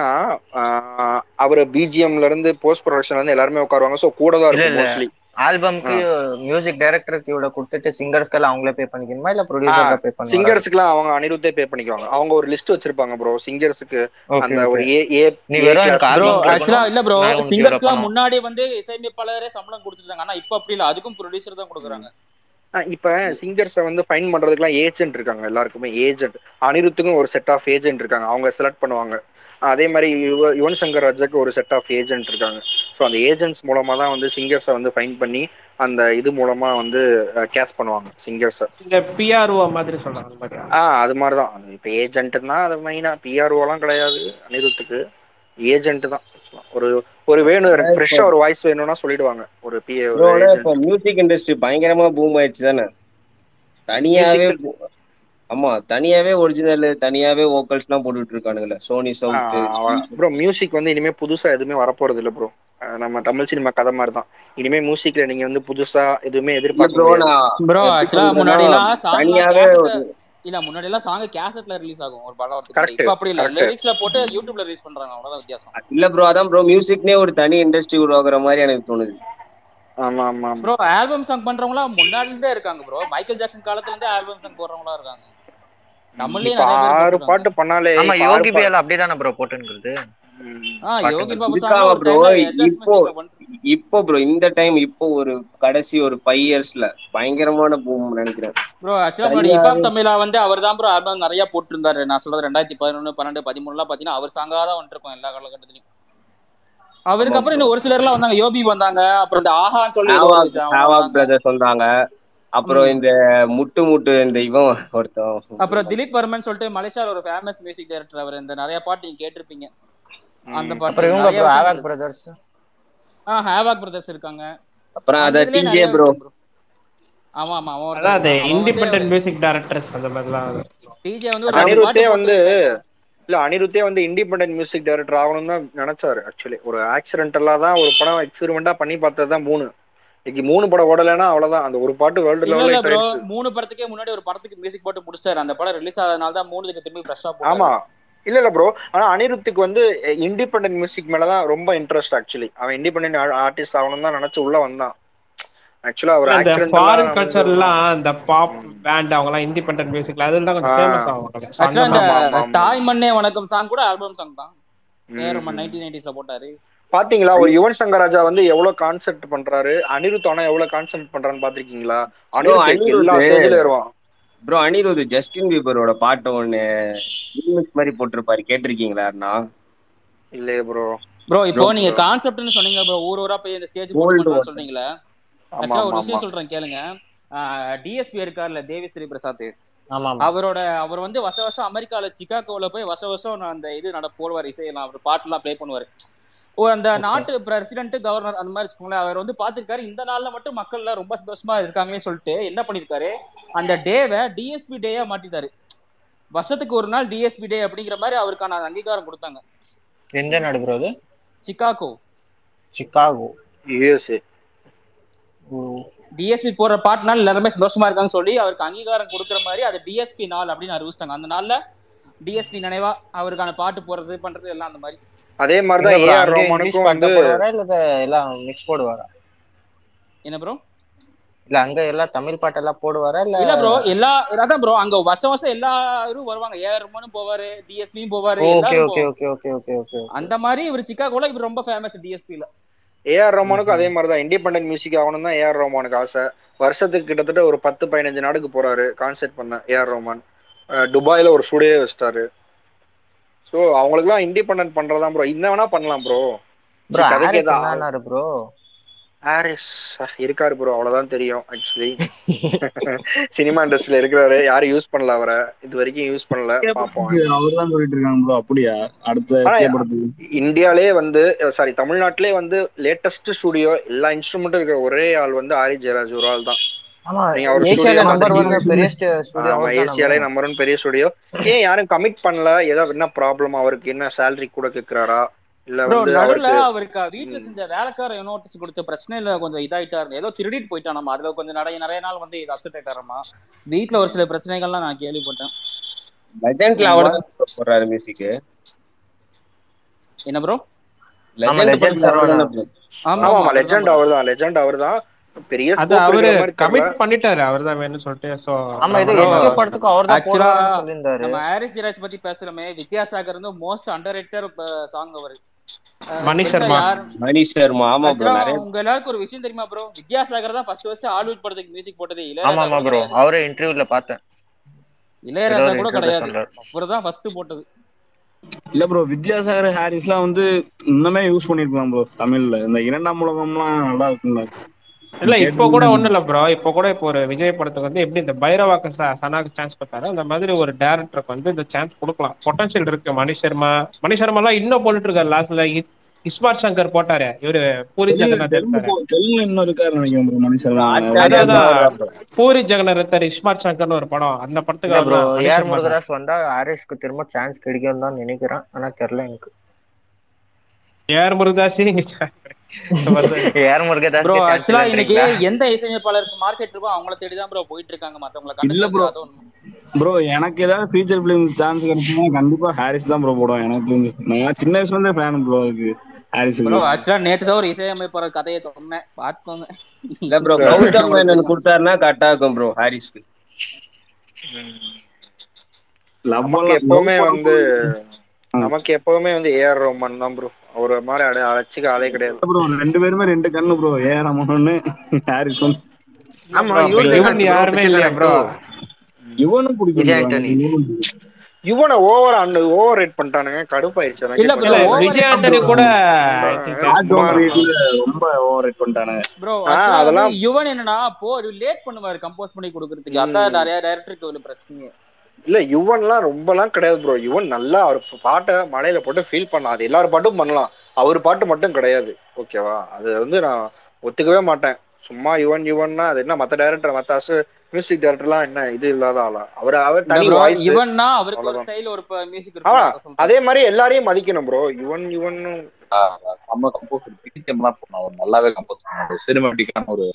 அவர் பிஜிஎம்ல இருந்து போஸ்ட் ப்ரொடக்ஷன்ல இருந்து எல்லாருமே உட்காருவாங்க ஸோ கூட தான் இல்ல இருக்கும் இல்ல மோஸ்ட்லி ஆல்பம்க்கு மியூசிக் டைரக்டருக்கு இவ்வளவு கொடுத்துட்டு சிங்கர்ஸ்க்கெல்லாம் அவங்களே பே பண்ணிக்கணுமா இல்ல ப்ரொடியூசர் தான் பே பண்ணுவாங்க சிங்கர்ஸ்க்குலாம் அவங்க அனிருத்தே பே பண்ணிக்குவாங்க அவங்க ஒரு லிஸ்ட் வச்சிருப்பாங்க ப்ரோ சிங்கர்ஸுக்கு ஓகே அந்த ஒரு ஓகே ஏ ஏ நீ ஏ வெறும் கிளாஸ் எனக்கு ப்ரோ album ஆக்சுவலா கொடுக்கணும் இல்ல ப்ரோ நான் உனக்கு இவ்வளவு சிங்கர்ஸ்க்குலாம் பணம் முன்னாடி வந்து இசையமைப்பாளரே சம்பளம் கொடுத்துருந்தாங்க ஆனா இப்ப அப்படி இல்ல அதுக்கும் ப்ரொடியூசர் தான் கொடுக்குறாங்க இப்ப சிங்கர்ஸை வந்து ஃபைன் பண்றதுக்குலாம் ஏஜென்ட் இருக்காங்க எல்லாருக்குமே ஏஜென்ட் அனிருத்துக்கும் ஒரு செட் ஆஃப் ஏஜென்ட் இருக்காங்க அவங்க செலக்ட் பண்ணுவாங்க அதே மாதிரி யுவ யுவன் சங்கர் ராஜாக்கு ஒரு செட் ஆஃப் ஏஜென்ட் இருக்காங்க ஸோ அந்த ஏஜென்ட்ஸ் மூலமா தான் வந்து சிங்கர்ஸை வந்து ஃபைன் பண்ணி அந்த இது மூலமா வந்து கேஷ் பண்ணுவாங்க சிங்கர்ஸை இந்த பிஆர்ஓ மாதிரி சொல்றாங்க அந்த மாதிரி ஆ அது மாதிரி தான் இப்போ ஏஜென்ட்னா அது மெயினாக பிஆர்ஓலாம் கிடையாது அனிருத்துக்கு ஏஜென்ட் தான் ஒரு ஒரு வேணும் எனக்கு ஃப்ரெஷ்ஷாக ஒரு வாய்ஸ் வேணும்னா சொல்லிடுவாங்க ஒரு பி ஒரு ப்ரோ ஏஜென்ட் இப்ப மியூசிக் இண்டஸ்ட்ரி பயங்கரமா பூம் ஆயிடுச்சு தானே தனியாவே மியூசிக் boom- ஆமா தனியாவே ஒரிஜினல் தனியாவே வோக்கல்ஸ் எல்லாம் போட்டுட்டு இருக்கானுங்கல்ல சோனி சவுத் ப்ரோ மியூசிக் வந்து இனிமே புதுசா எதுவுமே வரப்போறது இல்ல ப்ரோ நம்ம தமிழ் சினிமா கதை மாதிரி தான் இனிமே மியூசிக்ல நீங்க வந்து புதுசா எதுவுமே இல்ல எதிர்பார்க்க ப்ரோ முடியாது நான் ப்ரோ எப்படி ஆக்சுவலா சொல்றேன்னா முன்னாடி எல்லாம் சாங் தனியாவே கேசட்ல ஒரு இல்ல முன்னாடி எல்லாம் சாங் கேசட்ல ரிலீஸ் ஆகும் ஒரு படம் வரதுக்கு கரெக்ட் இப்ப அப்படி இல்ல கரெக்ட் லிரிக்ஸ்ல போட்டு யூடியூப்ல ரிலீஸ் பண்றாங்க அவ்வளவுதான் வித்தியாசம் இல்ல ப்ரோ அதான் ப்ரோ மியூசிக்னே ஒரு தனி இண்டஸ்ட்ரி உருவாக்குற மாதிரி எனக்கு தோணுது ஆமா ஆமா ஆமா ப்ரோ ஆல்பம் சாங் பண்றவங்களாம் முன்னாடி இருந்தே இருக்காங்க ப்ரோ மைக்கேல் ஜாக்சன் காலத்துல இருந்தே ஆல்பம் சாங் போடுறவங்களா இருக்காங்க தமிழ்லயே இப்ப நிறைய பேர் ஆறு போட்டுருக்காங்க பாட்டு பண்ணாலே ஆமா இப்ப ஆறு யோகி பா பியால அப்படிதானே ப்ரோ போட்டுங்கிறது ம். ஆ யோகி பாட்டுங்கள் பாபு சாங்ல இருக்காங்க ஒரு ப்ரோ டைம்ல எஸ்எஸ் இப்போ மியூசிக்ல வந்து இப்போ ப்ரோ இந்த டைம் இப்போ ஒரு கடைசி ஒரு ஃபைவ் இயர்ஸ்ல பயங்கரமான பூம் நினைக்கிறேன் ப்ரோ ஆக்சுவலா முன்னாடி தனியாவே ஹிப்ஹாப் தமிழா வந்து அவர் தான் ப்ரோ ஆல்பம் நிறைய போட்டிருந்தாரு நான் சொல்றது ரெண்டாயிரத்தி பதினொன்னு பன்னெண்டு பதிமூணுலாம் பாத்தீங்கன்னா அவர் சாங்கா தான் வந்துருக்கும் எல்லா காலகட்டத்திலயும் அவருக்கு ஆமா அப்புறம் ப்ரோ இன்னும் ஒரு சிலர்லாம் வந்தாங்க யோபி வந்தாங்க அப்புறம் இந்த ஆஹான்னு சொல்லி ஏதோ ஒரு ஹேவாக் அவங்க ஹேவாக் வந்தாங்க பிரதர்ஸ் வந்தாங்க அப்புறம் ம் இந்த முட்டு முட்டு இந்த இவன் ஒருத்தன் அப்புறம் திலீப் வர்மன் சொல்லிட்டு மலேசியால ஒரு ஃபேமஸ் மியூசிக் டைரக்டர் அவர் இந்த நிறைய பாட்டு நீங்க கேட்டிருப்பீங்க அந்த ம். பாட்டு அப்புறம் இவங்க நிறைய ப்ரோ விஷயங்கள் ஆவாக் இருக்கு பிரதர்ஸ் ஆ ஹேவாக் பிரதர்ஸ் இருக்காங்க அப்புறம் அந்த அத இதுலயே டிஜே நிறைய ப்ரோ இருக்காங்க ப்ரோ ஆமா ஆமா அவன் ஒருத்தன் அதான் அது இருக்கான் அவன் வந்து இண்டிபெண்டன்ட் மியூசிக் டைரக்டர்ஸ் அந்த மாதிரிலாம் டிஜே வந்து ஒரு அதான் ரெண்டு பாட்டு அனிருத்தே போட்டு வந்து பேசுவான் இல்ல அனிருத்தே வந்து இண்டிபெண்டன்ட் மியூசிக் டைரக்டர் ஆகணும்னு தான் நினைச்சாரு ஆக்சுவலி ஒரு ஆக்சிடென்டலா தான் ஒரு படம் எக்ஸ்பெரிமெண்டா பண்ணி பார்த்தது தான் மூணு இன்னைக்கு மூணு படம் ஓடலைன்னா அவ்வளவுதான் அந்த ஒரு பாட்டு வேர்ல்டு இல்ல லெவல்ல இல்ல ஹிட் ப்ரோ ஆயிடுச்சு மூணு படத்துக்கே முன்னாடி ஒரு படத்துக்கு மியூசிக் போட்டு முடிச்சிட்டாரு அந்த படம் ரிலீஸ் ஆனதுனால தான் மூணுக்கு திரும்பி ஃப்ரெஷ்ஷா ஆமா போட்டாரு இல்ல இல்ல ப்ரோ ஆனா அனிருத்துக்கு வந்து இண்டிபெண்டன்ட் மியூசிக் மேலதான் ரொம்ப இன்ட்ரெஸ்ட் ஆக்சுவலி அவன் இண்டிபெண்டன்ட் ஆர்டிஸ்ட் ஆகணும் தான் நினைச்சு உள்ள வந்தான் ஆக்சுவலா அவர் இல்ல இந்த ஆக்சிடென்டலா ஃபாரின் அமைஞ்ச கல்ச்சர்லாம் இந்த பாப் ம். பேண்ட் அவங்க எல்லாம் இண்டிபெண்டன்ட் மியூசிக்ல அதில் தான் ஆ கொஞ்சம் ஃபேமஸ் ஆவாங்க ஸோ அந்த ஆக்சுவலா இந்த மாதிரி ஆமா ஆமா ஆமா தாய் மண்ணே வணக்கம் சாங் கூட ஆல்பம் சாங் தான் ஏஆர் ரஹ்மான் ம். நைன்டீன் நைன்டிஸ்ல போட்டாரு பாத்தீங்களா ஒரு யுவன் சங்கர் ராஜா வந்து எவ்வளவு கான்செப்ட் பண்றாரு அனிருத் ஆனா எவ்வளவு கான்செப்ட் பண்றான்னு பாத்திருக்கீங்களா ப்ரோ அனிருத் எல்லா அனிருத் ஸ்டேஜ்ல ஏறுவான் ப்ரோ அனிருத் ஜஸ்டின் பீபரோட பாட்டு ஒண்ணு ரீமிக்ஸ் மாதிரி போட்டிருப்பாரு கேட்டிருக்கீங்களா அண்ணா இல்லையே ப்ரோ ப்ரோ இப்போ ப்ரோ நீங்க கான்செப்ட்னு சொன்னீங்க ப்ரோ ஊர் ஊரா போய் இந்த ஸ்டேஜ் போட்டு கோல்டு பண்றான்னு வாட்டர் சொன்னீங்களே ஆமா ஆக்சுவலா ஆமா ஒரு ஆமா விஷயம் சொல்றேன் கேளுங்க டிஎஸ்பி இருக்கார்ல தேவிஸ்ரீ பிரசாத் ஆமா ஆமா அவரோட அவர் வந்து வருஷ வருஷம் அமெரிக்கால சிகாகோல போய் வருஷ வருஷம் நான் அந்த இது நட போடுவார் இசையெல்லாம் அவர் பாட்டுலாம் ப்ளே பண்ணுவார் ஓ அந்த ஓகே நாட்டு பிரசிடென்ட் கவர்னர் அந்த மாதிரி வச்சுக்கோங்களேன் அவர் வந்து பார்த்திருக்காரு இந்த நாள்ல மட்டும் மக்கள் எல்லாம் ரொம்ப சந்தோஷமா இருக்காங்களே சொல்லிட்டு என்ன பண்ணிருக்காரு அந்த டேவை டிஎஸ்பி டேயா மாட்டிட்டாரு வருஷத்துக்கு ஒரு நாள் டிஎஸ்பி டே அப்படிங்கிற மாதிரி அவருக்கான அங்கீகாரம் கொடுத்தாங்க எந்த நாடு ப்ரோ அது சிகாகோ சிகாகோ யூஎஸ்ஏ டிஎஸ்பி போடுற பாட்டுனால எல்லாருமே சந்தோஷமா இருக்காங்கன்னு சொல்லி அவருக்கு அங்கீகாரம் கொடுக்குற மாதிரி அது டிஎஸ்பி நாள் அப்படின்னு அறிவிச்சிட்டாங்க அந்த நாள்ல டிஎஸ்பி நினைவா அவருக்கான பாட்டு போடுறது பண்றது எல்லாம் அந்த மாதிரி அதே எங்க மாதிரிதான் ப்ரோ ஏஆர் அங்கே இங்கிலீஷ் ரோமானுக்கும் பாட்டு வந்து போடுவாரா இல்ல இத எல்லாம் மிக்ஸ் போடுவாரா என்ன ப்ரோ இல்ல அங்க எல்லாம் தமிழ் பாட்டெல்லாம் போடுவாரா இல்ல இல்ல ப்ரோ எல்லா அதான் ப்ரோ அங்க வருஷம் வருஷம் எல்லாரும் வருவாங்க ஏஆர் ரஹ்மானும் போவாரு டிஎஸ்பியும் போவாரு ஓகே எல்லாரும் ஓகே போவாங்க okay okay okay okay okay அந்த மாதிரி இவர் சிக்காகோல இவர் ரொம்ப ஃபேமஸ் டிஎஸ்பில ஏஆர் ரோமானுக்கும் அதே மாதிரிதான் இண்டிபெண்டன்ட் மியூசிக் ஆகணும் தான் ஏஆர் ரோமானுக்கு ஆசை வருஷத்துக்கு கிட்டத்தட்ட ஒரு பத்து பதினஞ்சு நாடுக்கு போறாரு கான்செர்ட் பண்ண ஏஆர் ரோமான் அஹ் துபாயில ஒரு ஸ்டுடியோ வச்சிட்டாரு ஸோ அவங்களுக்குலாம் இண்டிபெண்டன்ட் பண்றதா ப்ரோ என்ன வேணா பண்ணலாம் ப்ரோ ப்ரோ கதைக்கு ஹாரிஸ் எதா என்னன்னாரு ப்ரோ ஹாரிஸ் அஹ், இருக்காரு ப்ரோ அவ்வளவுதான் தெரியும் ஆக்சுவலி சினிமா இண்டஸ்ட்ரியில இருக்கிறாரு யாரும் யூஸ் பண்ணல அவரை இது வரைக்கும் யூஸ் பண்ணல பார்ப்போம் அவர் தான் சொல்லிட்டு இருக்காங்க ப்ரோ அப்படியா அடுத்த ஆனா எஸ்கே படத்துக்கு இந்தியாலே வந்து சாரி தமிழ்நாட்டிலே வந்து லேட்டஸ்ட் ஸ்டுடியோ எல்லா இன்ஸ்ட்ருமெண்ட்டும் இருக்கிற ஒரே ஆள் வந்து ஆரி ஜெயராஜ் ஒரு ஆள் தான் ஆமா நீங்க அவர் ஏசியால ஸ்டுடியோ நம்பர் ஒன் பார்த்திருக்கீங்க பெரிய ஸ்டுடியோ ஆமா அவர் ஏசியாலே நம்பர் ஒன் பெரிய ஸ்டுடியோ ஏன் யாரும் கமிட் பண்ணல ஏதோ என்ன ப்ராப்ளம் அவருக்கு என்ன சேலரி கூட கேக்குறாரா இல்ல ப்ரோ வந்து நடுவுல அவருக்கு அவருக்கு வீட்டுல செஞ்ச வேலைக்கார நோட்டீஸ் கொடுத்த பிரச்சனையில கொஞ்சம் இதாயிட்டாரு ஏதோ திருடிட்டு போயிட்டானாமா அதுல கொஞ்சம் நிறைய நிறைய நாள் வந்து இது அப்செட் ஆயிட்டாராமா வீட்டுல ஒரு சில பிரச்சனைகள்லாம் நான் கேள்விப்பட்டேன் லெஜண்ட்ல அவர் தான் போடுறாரு மியூசிக் என்ன ப்ரோ ஆமா, லெஜண்ட் Legend படத்துல அவர் சரவணா. தானே ஆமா ஆமா ஆமா ஆமா லெஜண்ட் அவர் தான் லெஜண்ட் அவர் தான் பெரிய அது ஸ்கோப் அவரு இருக்கிற மாதிரி தெரியல கமிட் பண்ணிட்டாரு அவர் தான் வேணும்னு சொல்லிட்டு சோ ஆமா ஏதோ bro, எஸ்கே படத்துக்கு அவர் தான் actually-ஆ போடுவாருன்னு சொல்லியிருந்தாரு நம்ம ஹாரிஸ் ஜெயராஜ் பத்தி பேசுறோமே வித்யாசாகர் வந்து மோஸ்ட் அண்டர் ரேட்டர் சாங் அவர் மணி பெருசா சர்மா. யார் மணி சர்மா ஆமா ப்ரோ ஆக்சுவலா நிறைய உங்க எல்லாருக்கும் ஒரு விஷயம் தெரியுமா ப்ரோ வித்யாசாகர் தான் ஃபர்ஸ்ட் ஃபர்ஸ்ட் ஹாலிவுட் படத்துக்கு மியூசிக் போட்டது ஆமா இளையராஜா ஆமா கூட ப்ரோ கிடையாது அவரே இன்டர்வியூல பார்த்தேன் ஏதோ இளையராஜா ஒரு கூட இன்டர்வியூல கிடையாது சொல்றாரு அவர் தான் ஃபர்ஸ்ட் போட்டது இல்ல ப்ரோ வித்யாசாகர் ஹாரிஸ்லாம் வந்து இன்னுமே யூஸ் பண்ணிருக்கலாம் ப்ரோ தமிழ்ல இந்த இரண்டாம் உலகம்லாம் நல்லா இருக்குங்க இல்ல இப்போ கூட ஒண்ணும் இல்ல ப்ரோ இப்போ கூட இப்போ ஒரு விஜய் படத்துக்கு வந்து எப்படி இந்த பைரவாக்கு ச- சனாக்கு சான்ஸ் கொடுத்தாரோ அந்த மாதிரி ஒரு டேரக்டருக்கு வந்து இந்த சான்ஸ் கொடுக்கலாம் பொட்டன்ஷியல் இருக்கு மணி சர்மா மணி சர்மா எல்லாம் இன்னும் போட்டுட்டு இருக்காரு லாஸ்ட்ல இஸ்மார்ட் சங்கர் போட்டாரு இவரு பூரி தெலுங்கு ஜெகநாத் தெலுங்கு எடுத்தாரு போ- தெலுங்குல இன்னும் இருக்காரு நினைக்கிறேன் bro மனுஷன் ஆச்சாரியா அதான் bro தான் bro. பூரி ஜெகநாத் எடுத்தாரு இஸ்மார்ட் சங்கர்னு ஒரு படம் அந்த படத்துக்கு இல்ல அவர் ப்ரோ தான் ஏஆர் அடிஷன் பண்ணாரு முருகதாஸ் வந்தா ஹாரிஸ்க்கு திரும்ப சான்ஸ் கிடைக்கும் தான் நினைக்கிறேன் ஆனா தெரியல எனக்கு ஏஆர் முருகதாஸ் இங்க வந்து ஏஆர் முருகதாஸ் ப்ரோ ஆக்சுவலா இன்னைக்கு எந்த இசையமைப்பாளருக்கு மார்க்கெட் இருக்கோ அவங்கள தேடி தான் ப்ரோ போயிட்டு இருக்காங்க மத்தவங்கள இல்ல bro. ப்ரோ எனக்கு ஏதாவது ஃபீச்சர் ஃபிலிம் சான்ஸ் கிடைச்சுன்னா கண்டிப்பா ஹாரிஸ் தான் ப்ரோ போடுவேன் எனக்கு தெரிஞ்சு நான் சின்ன வயசுல இருந்தே ஃபேன் ப்ரோ அதுக்கு ப்ரோ ஹாரிஸுக்கு ஆக்சுவலா நேத்து தான் ஒரு இசையமைப்பாளர் கதையை சொன்னேன் பாத்துக்கோங்க இல்ல ப்ரோ கௌதம் மேனன் கொடுத்தாருன்னா கரெக்டா இருக்கும் ப்ரோ ஹாரிஸ்க்கு லவ் நமக்கு எப்பவுமே வந்து நமக்கு எப்பவுமே வந்து ஏஆர் ரோமன் தான் ப்ரோ அவர் மாதிரி அடை அழைச்சிக்க ஆளே கிடையாது ப்ரோ ரெண்டு பேருமே ரெண்டு கண்ணு ப்ரோ ஏ ரமன் ஒண்ணு ஹாரிஸ் ஒண்ணு ஆமா bro, இவரு இவன் என்னாச்சு bro? யாருமே இல்லையா பிச்சைக்காரன் ப்ரோ two. இவனும் பிடிக்கும் விஜய் bro. ஆண்டனி. இவனும் பிடிக்கும். இவனை ஓவர் அந்த ஓவர் ரேட் பண்ணிட்டானுங்க கடுப்பாயிருச்சு எனக்கு இல்ல இப்ப. bro, இல்ல over Vijay rate Antony bro. கூட ரொம்ப- I think Art சும்மா don't read ல ரொம்ப ஓவர் ரேட் பண்ணிட்டானுங்க ப்ரோ ஆ, அதெல்லாம் அதெல்லாம் யுவன் என்னன்னா போ லேட் பண்ணுவாரு கம்போஸ் பண்ணி கொடுக்கறதுக்கு அதான் ம். நிறைய டைரக்டருக்கு உள்ள பிரச்சனையே இல்ல யுவன்லாம் ரொம்பலாம் கிடையாது ப்ரோ யுவன் நல்லா அவர் பாட்டை மலையில போட்டு ஃபீல் பண்ணலாம் அது எல்லார் பாட்டும் பண்ணலாம் அவர் பாட்டு மட்டும் கிடையாது ஓகேவா அது வந்து நான் ஒத்துக்கவே மாட்டேன் சும்மா யுவன் யுவன்னா அது என்ன மத்த டைரக்டர் மத்த அசு மியூசிக் டைரக்டர்லாம் என்ன இது இல்லாத ஆளா அவர் அவர் இல்ல தனி ப்ரோ வாய்ஸ் யுவன்னா அவருக்கு ஒரு அவ்வளவுதான். ஸ்டைல் ஒரு மியூசிக் ஆ இருக்கும் அதே மாதிரி எல்லாரையும் மதிக்கணும் ப்ரோ யுவன் யுவன் நம்ம கம்போஸ் பிடிச்சம் தான் பண்ணோம் அவர் நல்லாவே கம்போஸ் பண்ணாரு சினிமாட்டிக்கான ஒரு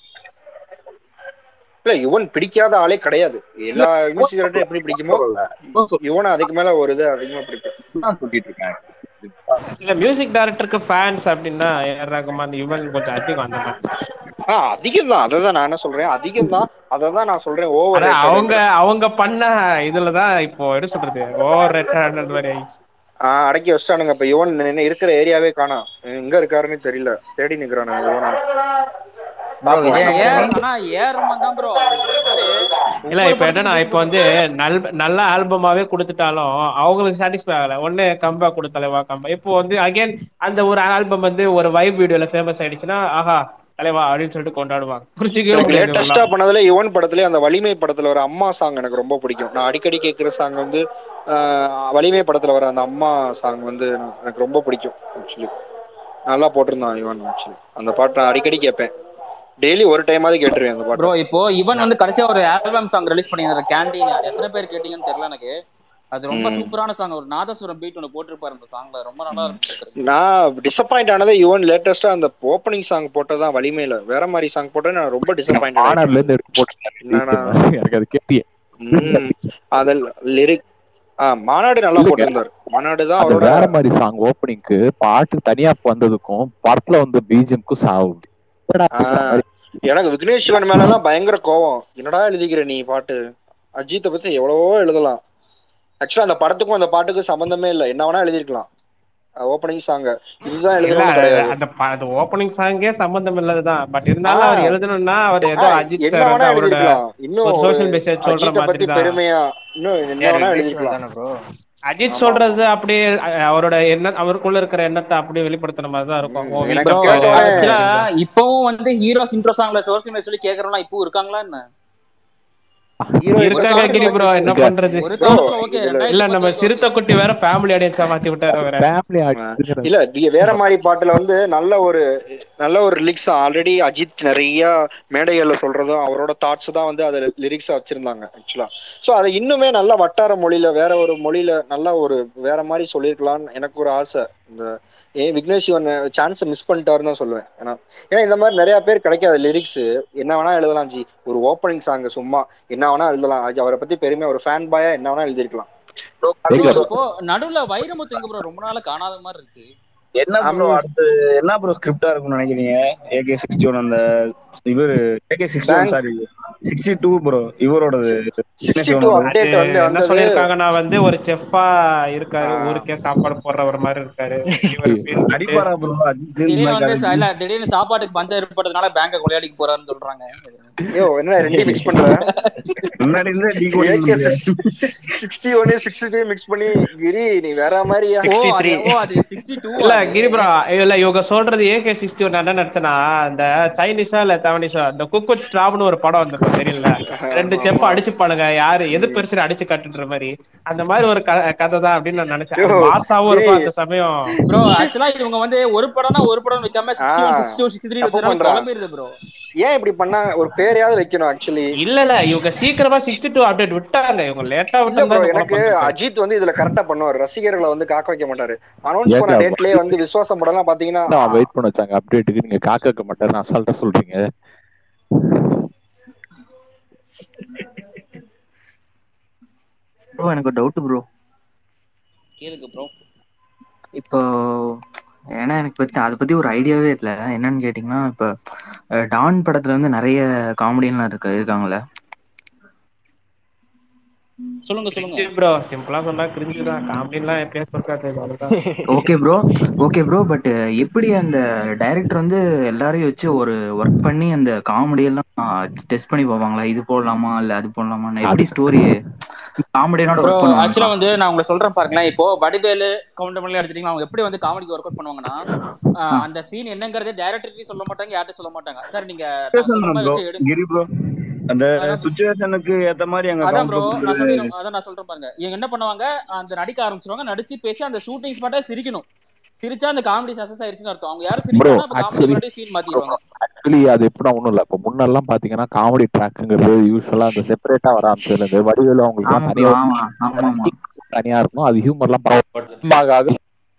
இல்ல யுவன் பிடிக்காத ஆளே கிடையாது எல்லா மியூசிக் டைரக்டர் எப்படி பிடிக்குமோ யுவனை அதுக்கு மேல ஒரு இது அதிகமா பிடிக்கும் தான் சொல்லிட்டு இருக்கேன் இல்ல மியூசிக் டைரக்டருக்கு ஃபேன்ஸ் அப்படின்னா ஏஆர் ரகுமான் யுவன் கொஞ்சம் அதிகம் அந்த மாதிரி ஆ அதிகம் தான் அதை தான் நான் என்ன சொல்றேன் அதிகம் தான் அதை தான் நான் சொல்றேன் ஓவர் ஆனா அவங்க அவங்க பண்ண இதுலதான் இப்போ என்ன சொல்றது ஓவர் ரேட்டட் மாதிரி ஆயிடுச்சு ஆஹ் அடக்கி வச்சிட்டானுங்க இப்ப யுவன் நின்னு இருக்கிற ஏரியாவே காணோம் எங்க இருக்காருன்னு தெரியல தேடி நிக்கிறானுங்க யுவனை Bro, விஜய் ஏர் ஆண்டனி ஆனா ஏர் ரமன் தான் ப்ரோ அவர் வந்து இல்ல இப்ப என்னன்னா இப்ப வந்து நல் நல்ல ஆல்பமாவே கொடுத்துட்டாலும் அவங்களுக்கு சாட்டிஸ்ஃபை ஆகல ஒண்ணு கம்பேக் கொடுத்தலைவா கம்பா இப்போ வந்து அகைன் அந்த ஒரு ஆல்பம் வந்து ஒரு வைப் வீடியோல ஃபேமஸ் ஆயிடுச்சுன்னா ஆஹா தலைவா அப்படின்னு சொல்லிட்டு கொண்டாடுவாங்க புரிஞ்சுக்கவே எனக்கு முடியாது லேட்டஸ்டா இவங்கெல்லாம். பண்ணதுல யுவன் படத்துல அந்த வலிமை படத்துல வர அம்மா சாங் எனக்கு ரொம்ப பிடிக்கும் நான் அடிக்கடி கேட்கிற சாங் வந்து ஆஹ் வலிமை படத்துல வர அந்த அம்மா சாங் வந்து எனக்கு ரொம்ப பிடிக்கும் ஆக்சுவலி நல்லா போட்டிருந்தான் யுவன் ஆக்சுவலி அந்த பாட்டு நான் அடிக்கடி கேட்பேன் டெய்லி ஒரு டைமாவது கேட்டுருவேன் அந்த ப்ரோ பாட்டு இப்போ இவன் வந்து கடைசியா ஒரு ஆல்பம் சாங் ரிலீஸ் பண்ணியிருந்தாரு கேண்டீன் அது எத்தனை பேர் கேட்டீங்கன்னு தெரியல எனக்கு அது ரொம்ப ம். சூப்பரான சாங் ஒரு நாதஸ்வரம் பீட் ஒன்று போட்டிருப்பாரு அந்த சாங்ல ரொம்ப நல்லா இருக்கும் கேட்கறதுக்கு. நான் டிசப்பாயிண்ட் ஆனதே யுவன் லேட்டஸ்டா அந்த ஓப்பனிங் சாங் போட்டதான் வலிமையில வேற மாதிரி சாங் போட்டது நான் ரொம்ப டிசப்பாயிண்ட் ஆனர்ல இருந்து எடுத்து போட்டு என்னன்னா எனக்கு அது கேட்டியே ம், அதில் லிரிக் ஆ மாநாடு நல்லா இல்லைங்க. போட்டிருந்தாரு மாநாடு தான் அது அவரோட வேற மாதிரி சாங் ஓப்பனிங்க்கு பாட்டு தனியா வந்ததுக்கும் படத்துல வந்து பிஜிஎம்க்கும் சாவு என்னடா ஆ, இந்த மாதிரி எனக்கு விக்னேஷ் சிவன் மேல எல்லாம் பயங்கர கோவம் என்னடா எழுதிக்கிற நீ பாட்டு அஜித்தை பத்தி எவ்வளவோ எழுதலாம் ஆக்சுவலா அந்த படத்துக்கும் அந்த பாட்டுக்கும் சம்பந்தமே இல்லை என்ன வேணா எழுதிருக்கலாம் ஓப்பனிங் சாங் இதுதான் இல்ல எழுதணும்னு கிடையாது அந்த ப- அந்த ஓப்பனிங் சாங்கே சம்பந்தம் இல்லதுதான் பட் இருந்தாலும் அவர் எழுதணும்னா அவர் ஏதோ ஆ, அஜித் என்ன சார் வேணா வந்து அவரோட எழுதிருக்கலாம் இன்னும் ஒரு ஒரு சோஷியல் மெசேஜ் சொல்ற அஜித்தை மாதிரி பத்தி தான் பெருமையா இன்னும் என்ன யார் வேணா விக்னேஷ் எழுதிருக்கலாம் தானே ப்ரோ அஜித் ஆமா, சொல்றது அப்படியே அ- அவரோட எண்ண அவருக்குள்ள இருக்கிற எண்ணத்தை அப்படியே வெளிப்படுத்துற மாதிரி தான் இருக்கும் ம், உன் எனக்கு வீட்டை ப்ரோ பாரு கேட்டோன்னே- ஆக்சுவலா அப்படின்னு. இப்பவும் வந்து ஹீரோஸ் இன்ட்ரோ சாங்ல சோர்ஸ் சொல்லி கேக்குறவங்க இப்பவும் இருக்காங்களா என்ன ஹீரோ இருக்காங்க காலத்துல கிரி ப்ரோ என்ன இங்க. பண்றது ஒரு ப்ரோ காலத்துல ஓகே இதுல இல்ல நம்ம ரெண்டாயிரத்தி சிறுத்தை குட்டி வேற ஃபேமிலி ஆடியன்ஸா மாத்தி விட்டாரு வேற ஃபேமிலி இல்ல வி- வேற மாதிரி பாட்டுல வந்து நல்ல ஒரு நல்ல ஒரு லிரிக்ஸ் ஆல்ரெடி அஜித் நிறைய மேடைகள்ல சொல்றதும் அவரோட தாட்ஸ் தான் வந்து அதுல லிரிக்ஸா வச்சிருந்தாங்க ஆக்சுவலா சோ அதை இன்னுமே நல்ல வட்டார மொழியில வேற ஒரு மொழியில நல்ல ஒரு வேற மாதிரி சொல்லியிருக்கலாம்னு எனக்கு ஒரு ஆசை இந்த ஏன் விக்னேஷ் சிவன் சான்ஸை மிஸ் பண்ணிட்டாருன்னு தான் சொல்லுவேன் ஏன்னா ஏன்னா இந்த மாதிரி நிறைய பேர் கிடைக்காது லிரிக்ஸ் என்ன வேணா எழுதலாம் ஜி ஒரு ஓப்பனிங் சாங் சும்மா என்ன வேணா எழுதலாம் அது அவரை பத்தி பெருமையா ஒரு ஃபேன் பாயா என்ன வேணா எழுதிருக்கலாம் ப்ரோ எங்க இப்போ நடுவுல வைரமுத்து எங்க ப்ரோ ரொம்ப நாளா காணாத மாதிரி இருக்கு என்ன ப்ரோ ஆமா. அடுத்து என்ன ப்ரோ ஸ்கிரிப்டா இருக்கும்னு நினைக்கிறீங்க ஏகே சிக்ஸ்டி ஒன் அந்த இவரு AK sixty one Bank- sorry sixty two bro இவரோடது சிக்ஸ்டி டூ அப்டேட் வந்து என்ன வந்தது சொல்லிருக்காங்கன்னா வந்து ஒரு செஃப்பா இருக்காரு ஆ. ஊருக்கே சாப்பாடு போடுறவர் மாதிரி இருக்காரு இவர் feel பண்ணிட்டு- அடிப்பாரா ப்ரோ அஜித் திடீர்னு வந்து கலக்கி. ச- இல்ல திடீர்னு சாப்பாட்டுக்கு பஞ்சம் ஏற்பட்டதுனால பேங்க கொள்ளையடிக்க போறாருன்னு சொல்றாங்க ஐயோ என்ன ரெண்டையும் மிக்ஸ் பண்ற முன்னாடி இருந்தே decoding ஏகே பண்றியா? சிக்ஸ்டி ஒன்னு சிக்ஸ்டி டூ மிக்ஸ் பண்ணி கிரி நீ வேற மாதிரியா ஓ 63. அது ஓ அது சிக்ஸ்டி டூ இல்ல கிரிப்ரா இல்ல இவங்க சொல்றது ஏகே சிக்ஸ்டி ஒன் என்ன நினைச்சேன்னா இந்த சைனீஸா இல்ல தவனீஸா இந்த குக்குட் ஸ்டாப்னு ஒரு படம் வந்திருக்கும் தெரியல ரெண்டு ஆமா, செப்ப ஆமா. அடிச்சுப்பானுங்க யாரு எது பெருசு அடிச்சு கட்டுன்ற மாதிரி அந்த மாதிரி ஒரு க- கதை தான் அப்படின்னு நான் நினைச்சேன் ஐயோ, மாசாவும் இருக்கும் டேய். அந்த சமயம் ப்ரோ ஆக்சுவலா இவங்க வந்து ஒரு படம்னா ஒரு படம் வைக்காம சிக்ஸ்டி ஒன் ஆ, சிக்ஸ்டி டூ சிக்ஸ்டி த்ரீ தப்பு வச்சதுனால பண்றா. குழம்பிடுது ப்ரோ ஏன் இப்படி பண்ணாங்க ஒரு பேரையாவது வைக்கணும் ஆக்சுவலி இல்ல இல்ல இவங்க சீக்கிரமா சிக்ஸ்டி டூ அப்டேட் விட்டாங்க இவங்க லேட்டா இல்ல ப்ரோ விட்டு எனக்கு அஜித் வந்து இதுல கரெக்டா பண்ணுவார் ரசிகர்களை வந்து காக்க வைக்க மாட்டாரு அனௌன்ஸ் ஏங்க, பண்ண டேட்லயே வந்து விசுவாசம் படம்லாம் பாத்தீங்கன்னா நான் வெயிட் பண்ண வச்சாங்க அப்டேட்டுக்கு நீங்க காக்க வைக்க மாட்டேன்னு அசால்ட்டா சொல்றீங்க ப்ரோ எனக்கு ஒரு டவுட் ப்ரோ கேளுங்க ப்ரோ இப்போ ஏன்னா எனக்கு பத்தி அதை பத்தி ஒரு ஐடியாவே இல்லை என்னன்னு கேட்டிங்கன்னா இப்போ அஹ், டான் படத்துல வந்து நிறைய காமெடியெல்லாம் இருக்கு இருக்காங்களே சொல்லுங்க சொல்லுங்க ப்ரோ சிம்பிளா சொன்னா கிரிஞ்சு தான் காமெடிலாம் எப்பயாச்சும் இருக்காது அவ்வளவுதான் okay bro okay bro but எப்படி அந்த டைரக்டர் வந்து எல்லாரையும் வச்சு ஒரு ஒர்க் பண்ணி அந்த காமெடி எல்லாம் டெஸ்ட் பண்ணி பார்ப்பாங்களா இது போடலாமா இல்ல அது போடலாமா எப்படி ஸ்டோரி காமெடியோட ப்ரோ ஒர்க் பண்ணுவாங்க ஆக்சுவலா வந்து நான் உங்களுக்கு சொல்றேன் பாருங்களேன் இப்போ வடிவேலு கவுண்டமல்லி எடுத்துட்டீங்கன்னா அவங்க எப்படி வந்து காமெடிக்கு ஒர்க் அவுட் பண்ணுவாங்கன்னா ஆஹ், அந்த சீன் என்னங்கறதே டைரக்டர்கிட்டயும் சொல்ல மாட்டாங்க யார்கிட்டயும் சொல்ல மாட்டாங்க சார் நீங்க நான் சொல்ற மாதிரி ப்ரோ வச்சு எடுங்க கிரி ப்ரோ அந்த அதான் சுச்சுவேஷனுக்கு ஏத்த மாதிரி அங்க அதான் ப்ரோ கவுண்டர் நான் சொல்லிடுறேன் அதான் நான் சொல்றேன் பாருங்க இவங்க என்ன பண்ணுவாங்க அந்த நடிக்க ஆரம்பிச்சிருவாங்க நடிச்சு பேசி அந்த ஷூட்டிங் ஸ்பாட்டா சிரிக்கணும் சிரிச்சா அந்த காமெடி சக்சஸ் ஆயிடுச்சுன்னு அர்த்தம் அவங்க யாரும் ப்ரோ சிரிக்கணும் அப்ப காமெடி ஆக்சுவலி முன்னாடி சீன் மாத்திடுவாங்க ஆக்சுவலி அது எப்படின்னா ஒண்ணும் இல்ல இப்ப முன்னெல்லாம் பாத்தீங்கன்னா காமெடி ட்ராக்குங்கிறது யூஸ்வலா அந்த செப்பரேட்டா வர ஆரம்பிச்சதுல இருந்து வடிவேலு அவங்களுக்கு ஆமா தனியா ப்ரோ ஆமா ஆமா ஆமா தனியா இருக்கும் அது ஹியூமர்லாம் ஆக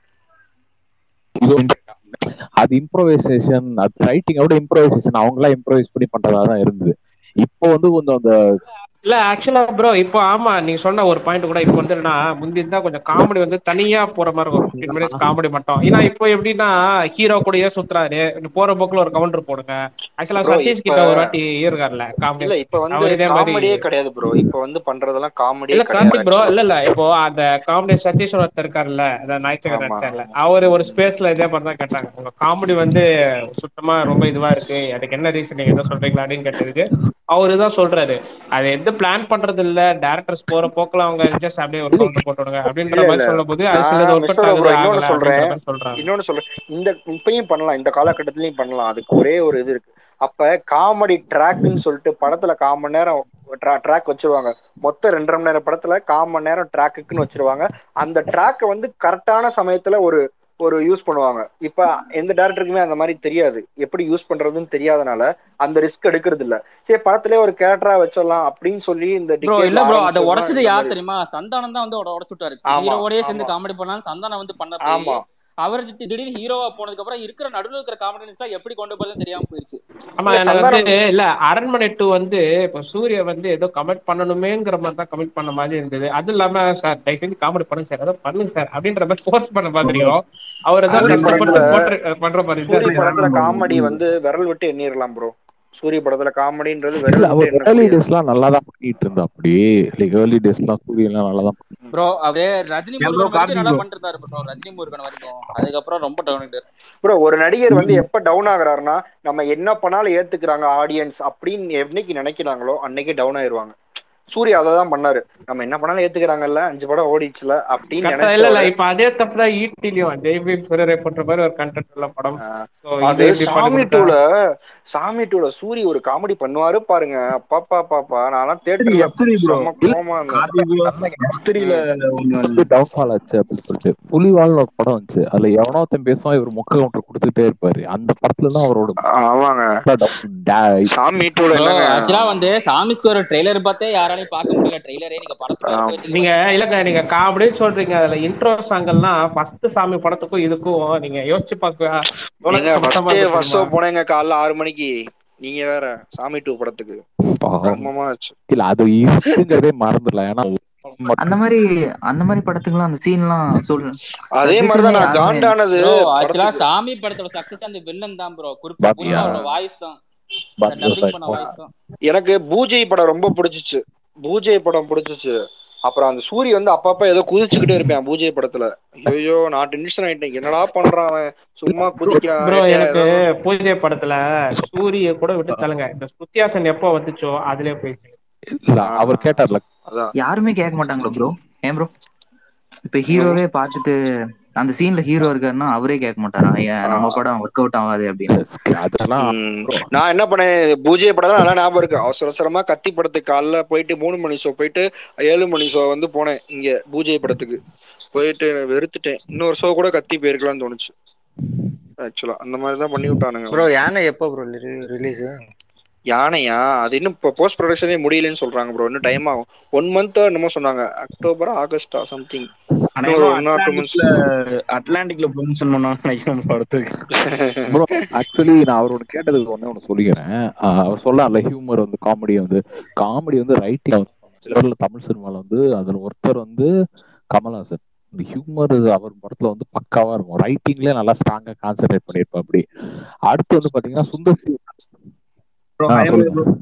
அது இம்ப்ரோவைசேஷன் அது ரைட்டிங்கோட இம்ப்ரோவைசேஷன் அவங்க எல்லாம் இம்ப்ரோவைஸ் பண்ணி பண்றதா தான் இருந்தது இப்போ வந்து கொஞ்சம் அந்த இல்ல ஆக்சுவலா ப்ரோ இப்போ ஆமா நீங்க சொன்ன ஒரு பாயிண்ட் கூட இப்போ வந்து என்னன்னா முந்தி தான் கொஞ்சம் காமெடி வந்து தனியா போற மாதிரி இருக்கும் ஃபிஃப்டீன் மினிட்ஸ் காமெடி மட்டும் ஏன்னா இப்போ எப்படின்னா ஹீரோ கூடயே சுத்துறாரு போற போக்குல ஒரு கவுண்டர் போடுங்க ஆக்சுவலா ப்ரோ சதீஷ் இப்ப கிட்ட ஒரு வாட்டி இருக்கார்ல காமெடி இல்ல இப்ப வந்து அவர் இதே மாதிரி காமெடியே கிடையாது ப்ரோ இப்ப வந்து பண்றதெல்லாம் காமெடியே இல்ல கிடையாது கார்த்திக் ப்ரோ ஆக்சுவலி இல்ல இல்ல இப்போ அந்த காமெடி சதீஷ் ஒருத்தர் இருக்காருல்ல அந்த ஞாயிற்றுக்கிழமை ஆமா நடிச்சார்ல அவரு ஒரு ஸ்பேஸ்ல இதே மாதிரி தான் கேட்டாங்க உங்க காமெடி வந்து சுத்தமா ரொம்ப இதுவா இருக்கு அதுக்கு என்ன ரீசன் நீங்க என்ன சொல்றீங்களா அப்படின்னு கேட்டதுக்கு அவரு தான் சொல்றாரு அது எந்த பிளான் பண்றது இல்ல டேரக்டர்ஸ் போற போக்குல அவங்க ஜஸ்ட் அப்படியே ஒரு கவுண்டர் போட்டு விடுங்க அப்படின்ற இல்ல மாதிரி இல்ல சொல்லும் போது அது சிலது நான் ஒர்க் அவுட் மிஸ்டர் ஆகுது ப்ரோ இன்னொன்னு ஆகல அப்படின்ற சொல்றேன் மாதிரி சொல்றாங்க இன்னொன்னு சொல்றேன் இந்த இப்பயும் பண்ணலாம் இந்த காலகட்டத்திலயும் பண்ணலாம் அதுக்கு ஒரே ஒரு இது இருக்கு அப்ப காமெடி ட்ராக்னு சொல்லிட்டு படத்துல கால் மணி நேரம் ட்ராக் வச்சிருவாங்க மொத்தம் ரெண்டரை மணி நேரம் படத்துல கால் மணி நேரம் ட்ராக்குன்னு வச்சிருவாங்க அந்த ட்ராக்கை வந்து கரெக்டான சமயத்துல ஒரு ஒரு யூஸ் பண்ணுவாங்க இப்ப எந்த டேரக்டருக்குமே அந்த மாதிரி தெரியாது எப்படி யூஸ் பண்றதுன்னு தெரியாதனால அந்த ரிஸ்க் எடுக்கிறது இல்ல சரி படத்திலே ஒரு கேரக்டரா வச்சிடலாம் அப்படின்னு சொல்லி இந்த ப்ரோ decade ல இல்ல ப்ரோ அதை ஆரம்பிச்சதுதான் உடைச்சது இந்த யார் மாதிரி தெரியுமா சந்தானம் தான் வந்து உடச்சு விட்டாரு ஆமா ஹீரோவோடய சேர்ந்து ஆமா காமெடி பண்ணாலும் சந்தானம் வந்து பண்ண போய் ஆமா அவர் தி- திடீர்னு ஹீரோவா போனதுக்கு அப்புறம் இருக்கிற நடுவில் இருக்கிற காமெடியன்ஸ்லாம் எப்படி கொண்டு போறதுன்னு தெரியாம போயிருச்சு ஆமா இல்ல எனக்கு வந்து சந்தானம் இல்ல அரண்மனை டூ வந்து இப்போ சூர்யா வந்து ஏதோ கமெண்ட் பண்ணணுமேங்கிற மாதிரி தான் கமெண்ட் பண்ண மாதிரி இருந்தது அது இல்லாம சார் தயவு செஞ்சு காமெடி பண்ணுங்க சார் ஏதோ பண்ணுங்க சார் அப்படின்ற மாதிரி ஃபோர்ஸ் பண்ண மாதிரியும் அவர் ஏதோ சூரி படத்துல கஷ்டப்பட்டு போட்டு பண்ற மாதிரி தான் சூரி இருந்தது படத்துல காமெடி வந்து விரல் விட்டு எண்ணிரலாம் ப்ரோ சூரிய படத்துல காமெடின்றது இல்ல விரல் விட்டு அவர் ஏர்லி எண்ணக்கூடியது டேஸ்லாம் நல்லா தான் பண்ணிட்டு இருந்தா அப்படி லைக் ஏர்லி டேஸ்லாம் சூரியன்லாம் நல்லா தான் ப்ரோ அவரே ரஜினி ஏன் ப்ரோ முருகன் வரைக்கும் கார்த்திக் நல்லா ப்ரோ பண்ணிட்டு இருந்தாரு ப்ரோ ரஜினி முருகன் வரைக்கும் அதுக்கப்புறம் ரொம்ப டவுன் ஆயிட்டாரு ப்ரோ ஒரு நடிகர் வந்து எப்ப டவுன் ஆகுறாருன்னா நம்ம என்ன பண்ணாலும் ஏத்துக்கிறாங்க ஆடியன்ஸ் அப்படின்னு என்னைக்கு நினைக்கிறாங்களோ அன்னைக்கு டவுன் ஆயிருவாங்க சூர்யா அதை தான் பண்ணாரு நம்ம என்ன பண்ணாலும் ஏத்துக்கிறாங்கல்ல அஞ்சு படம் ஓடிச்சுல அப்படின்னு கரெக்டா இல்ல இல்ல நினைச்சவரு இப்ப அதே தப்பு தான் ஈட்டிலையும் ஜெய்பீம் சுரரை போன்ற மாதிரி ஒரு கண்டென்ட் உள்ள படம் ஆஹ், ஸோ இது அது எப்படி பண்ணி சாமி கொடுத்தா டூல சாமி டூல சூரி ஒரு காமெடி பண்ணுவாரு பாருங்க பாப்பா பாப்பா நான்லாம் தேட்டர்ல எஸ்திரி ப்ரோ செம்ம இல்ல கோமா இருந்தேன் கார்த்திக் ப்ரோ எஸ்திரியில ம் ஒண்ணு வந்து டவுன்ஃபால் ஆச்சு அப்படின்னு சொல்லிட்டு புலிவால்னு ஒரு படம் வந்துச்சு அதுல எவனோ ஒருத்தன் பேசுவான் இவர் முக்க கவுண்டர் கொடுத்துட்டே இருப்பாரு அந்த படத்துல தான் அவரோட ஆமாங்க down- da- சாமி டூல ப்ரோ என்னங்க ஆக்சுவலா வந்து சாமிஸ்க்கு ஒரு ட்ரெய்லர் பார்த்தே யாராலையும் பார்க்க முடியல ட்ரெய்லரே நீங்க படத்துக்கு வேற ஆம். போயிருக்கீங்க நீங்க பாத்தீங்களா இல்லங்க நீங்க காமெடின்னு சொல்றீங்க அதுல இன்ட்ரோ சாங்கெல்லாம் ஃபர்ஸ்ட் சாமி படத்துக்கும் இதுக்கும் நீங்க யோசிச்சு பார்க்க எவ்வளவு நீங்க சமத்தமா ஃபர்ஸ்ட் இருக்கு ஃபர்ஸ்ட் தெரியுமா போனேங்க காலைல ஆறு மணிக்கு நீங்க வேற சாமி டூ படத்துக்கு பாவம். கர்மமா ஆச்சு இல்ல அது இருக்குங்கிறதே மறந்துடலாம் ஏன்னா அந்த மாதிரி அந்த மாதிரி படத்துக்குலாம் அந்த சீன்லாம் சொல் அதே மாதிரிதான் நான் யாருமே காண்டானது ப்ரோ ஆக்சுவலா படத்துக்கு சாமி படத்தோட சக்சஸ் அந்த வில்லன் தான் ப்ரோ குறிப்பா பாத்தியா குறிப்பா அவரோட வாய்ஸ் தான் அந்த பாத்தியா டப்பிங் பண்ண வாய்ஸ் தான் எனக்கு பூஜை படம் ரொம்ப பிடிச்சிச்சு பூஜை படம் பிடிச்சிச்சு அப்புறம் அந்த சூரி வந்து அப்பப்ப ஏதோ குதிச்சுக்கிட்டே இருப்பேன் பூஜை படத்துல ஐயோ நான் டென்ஷன் ஆயிட்டேன் என்னடா பண்றான் அவன் சும்மா குதிக்கிறான் ப்ரோ ஏட்டையா எனக்கு ஏதோ பூஜை படத்துல சூரிய கூட விட்டு தள்ளுங்க இந்த சுத்தியாசன் எப்போ வந்துச்சோ அதுலயே போயிடுச்சு இல்ல அவர் கேட்டார்ல அதான் யாருமே கேட்க மாட்டாங்களோ ப்ரோ ஏன் ப்ரோ இப்ப ஹீரோவே பார்த்துட்டு அந்த சீன்ல ஹீரோ இருக்காருன்னா அவரே கேட்க மாட்டாரா ஏன் நம்ம படம் ஒர்க் அவுட் ஆகாது அப்படின்னு அதெல்லாம் ம். நான் என்ன பண்ணேன் பூஜ்ய படம் தான் நல்லா ஞாபகம் இருக்கு அவசர அவசரமா கத்தி படத்துக்கு காலைல போயிட்டு மூணு மணி ஷோ போயிட்டு ஏழு மணி ஷோ வந்து போனேன் இங்க பூஜை படத்துக்கு போயிட்டு வெறுத்துட்டேன் இன்னொரு ஷோ கூட கத்தி போயிருக்கலாம்னு தோணுச்சு ஆக்சுவலா அந்த மாதிரி தான் பண்ணி விட்டானுங்க ப்ரோ யானை எப்போ ப்ரோ ரிலீஸ் யானையா அது இன்னும் இப்போ போஸ்ட் ப்ரொடக்ஷனே முடியலன்னு சொல்றாங்க ப்ரோ இன்னும் டைம் ஆகும் ஒன் மந்த் என்னமோ சொன்னாங்க அக்டோபர் ஆகஸ்டா சம்திங் அநேகமா ஒன் ஆர் டூ மந்த்ஸ் அட்லாண்டிக்ல அட்லாண்டிக்ல ப்ரொமோஷன் பண்ணான்னு நினைக்கிறேன் படத்துக்கு ப்ரோ ஆக்சுவலி நான் அவரோட கேட்டதுக்கு ஒண்ணே ஒன்று சொல்லிக்கிறேன் ஆஹ் அவர் சொல்லல ஹியூமர் வந்து காமெடி வந்து காமெடி வந்து ரைட்டிங் சிலர்ல தமிழ் சினிமால வந்து அதுல ஒருத்தர் வந்து கமல்ஹாசன் இந்த ஹியூமர் அவர் படத்துல வந்து பக்காவா இருக்கும் ரைட்டிங்லயே நல்லா ஸ்ட்ராங்கா கான்சென்ட்ரேட் பண்ணிருப்பா அப்படி அடுத்து வந்து பாத்தீங்கன்னா சுந்தர் சி Bro, ஆ, I am சொல்லுங்க. bro.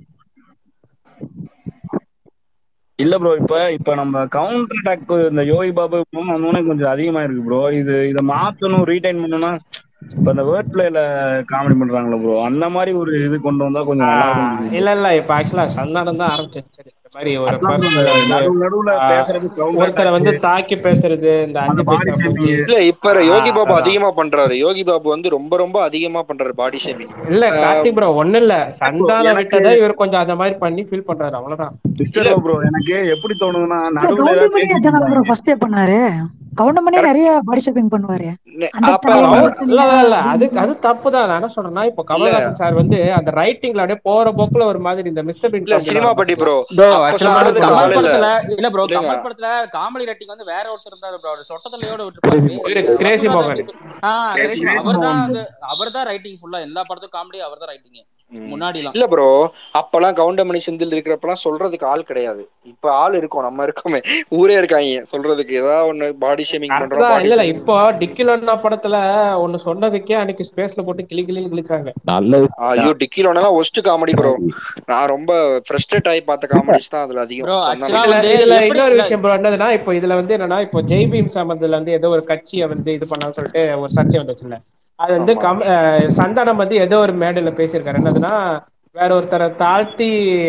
இல்ல ப்ரோ இப்ப இப்ப நம்ம கவுண்டர் அட்டாக் இந்த யோகி பாபு வந்தோடனே கொஞ்சம் அதிகமா இருக்கு ப்ரோ இது இத மாத்தணும் ரீடைன் பண்ணணும்னா இப்ப இந்த வேர்ட் பிளேல காமெடி பண்றாங்களா ப்ரோ அந்த மாதிரி ஒரு இது கொண்டு வந்தா கொஞ்சம் நல்லா ஆஹ் இருக்கும் இல்ல இல்ல இப்ப ஆக்சுவலா சந்தானம் தான் ஆரம்பிச்சிருச்சு இந்த மாதிரி ஒரு அதான் bro, பர்சனல் வந்து நடுவு நடுவுல ஆஹ், பேசுறது கவுண்டர் ஒருத்தரை வந்து தாக்கி பேசுறது இந்த அந்த அஞ்சு பாடி பைசா ஷேமிங் மூஞ்சி இல்ல இப்ப யோகி ஆஹ் பாபு அதான் அதிகமா பண்றாரு யோகி பாபு வந்து ரொம்ப ரொம்ப அதிகமா பண்றாரு பாடி ஷேமிங் இல்ல கார்த்திக் ப்ரோ ஒண்ணு இல்ல சந்தானம் எனக்கு விட்டதை இவர் கொஞ்சம் அந்த மாதிரி பண்ணி ஃபீல் பண்றாரு அவ்வளவுதான் மிஸ்டர் ப்ரோ எனக்கு எப்படி தோணுதுன்னா இல்ல நடுவுல ஏதாவது கவுண்டமணி பேசிட்டு அதான ப்ரோ இருப்பாங்க ஃபர்ஸ்ட் பண்ணாரு கவுண்டமணி நிறைய பாடி ஷாப்பிங் பண்ணுவாரு அந்த அப்ப தலையை அவர் அவர் இல்ல தனியா இல்ல இல்ல அது அப்படின்னு அது தப்பு தான் நான் என்ன சொல்றேன்னா இப்போ இல்ல கமல்ஹாசன் சார் வந்து அந்த ரைட்டிங்ல அப்படியே போற போக்குல ஒரு மாதிரி இந்த மிஸ்டர் பின் இல்ல காமெடிலாம் சினிமா வரும் பட்டி பாத்தீங்களா ப்ரோ ப்ரோ அப்ப ஆக்சுவலா சொல்றதுக்கு கமல் ஆள் இல்ல படத்துல இல்ல ப்ரோ இல்லங்க கமல் படத்துல காமெடி ரைட்டிங் வந்து வேற ஒருத்தர் இருந்தாரு ப்ரோ அவர் சொட்டத்தலையோட விட்டுருப்பாரு கிரேசி பேரு இவரு என்ன கிரேசி வசூல் மோகன் ராஜா ஆஹ் கிரேசி கிரேசி கிரேசி அவர் தான் மோகன் வந்து அவர் தான் ரைட்டிங் ஃபுல்லா எல்லா படத்துக்கும் காமெடி அவர் தான் ரைட்டிங் முன்னாடிலாம் இல்ல ப்ரோ அப்பெல்லாம் கவுண்டமணி செந்தில் இருக்கிறப்பெல்லாம் சொல்றதுக்கு ஆள் கிடையாது இப்ப ஆள் இருக்கும் நம்ம இருக்கோமே ஊரே இருக்காங்க சொல்றதுக்கு ஏதாவது ஒண்ணு பாடி ஷேமிங் கரெக்ட் பண்றோம் தான் பாடி இல்ல இல்ல ஷேமிங் இப்போ டிக்கிலோன்னா படத்துல ஒண்ணு சொன்னதுக்கே அன்னைக்கு ஸ்பேஸ்ல போட்டு கிளி கிளின்னு கிழிச்சாங்க நல்லது ஐயோ டிக்கிலோனெல்லாம் ஒஸ்ட் காமெடி ப்ரோ நான் ரொம்ப ஃப்ரஸ்ட்ரேட் ஆகி பார்த்த காமெடிஸ் தான் அதுல அதிகம் ப்ரோ ஆக்சுவலா சந்தானம் இதுல வந்து இதுல எப்படி இன்னொரு இல்ல விஷயம் ப்ரோ என்னதுன்னா இப்போ இதுல வந்து என்னன்னா இப்போ ஜெய் பீம் சம்பந்தத்துல வந்து ஏதோ ஒரு கட்சியை வந்து இது பண்ணான்னு சொல்லிட்டு ஒரு சர்ச்சை வந்துச்சுல்ல அது வந்து ஆமா கம் அஹ் சந்தானம் வந்து ஏதோ ஒரு மேடையில பேசியிருக்காரு என்னதுன்னா வேற ஒருத்தரை தாழ்த்தி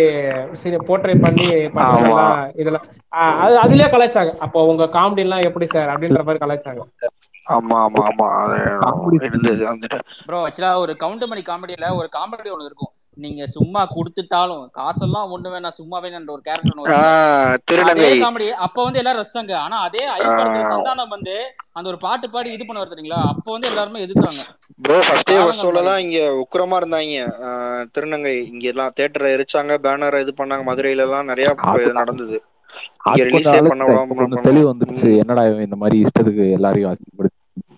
சரி போர்ட்ரை பண்ணி ஆமா பண்றதெல்லாம் இதெல்லாம் ஆஹ் அது அதுலயே கலாய்ச்சாங்க அப்போ உங்க காமெடி எல்லாம் எப்படி சார் அப்படின்ற மாதிரி கலாய்ச்சாங்க ஆமா ஆமா ஆமா அது காமெடி இருந்தது வந்துட்டு ப்ரோ ஆக்சுவலா ஒரு கவுண்டமணி காமெடியில ஒரு காமெடி ஒன்று இருக்கும் நீங்க சும்மா கொடுத்துட்டாலும் காசெல்லாம் ஒண்ணு வேணாம் சும்மாவே என்ற ஒரு கேரக்டர் ஒன்று வரும்ல ஆஹ் அதே திருநங்கை காமெடி அப்ப வந்து எல்லாரும் ரசிச்சாங்க ஆனா அதே ஐ படத்துல சந்தானம் வந்து அந்த ஒரு பாட்டு பாடி இது பண்ண தெரியுங்களா அப்ப வந்து எல்லாருமே எதிர்த்தாங்க ப்ரோ ஃபர்ஸ்டே காலங்கள் சொல்லலாம் மாறிடுச்சு இங்க உக்கிரமா இருந்தாங்க ஆஹ் திருநங்கை இங்க எல்லாம் தேட்டரை எரிச்சாங்க பேனர் இது பண்ணாங்க மதுரையில எல்லாம் நிறைய அது ப- நடந்தது இங்க அது கொஞ்சம் ரிலீஸே பண்ண நல்லது இப்ப விடாம கொஞ்சம் தெளிவு பண்ணோம் வந்துருச்சு ம். என்னடா இவன் இந்த மாதிரி இஷ்டத்துக்கு எல்லாரையும் அசிங்கப்படுத்தி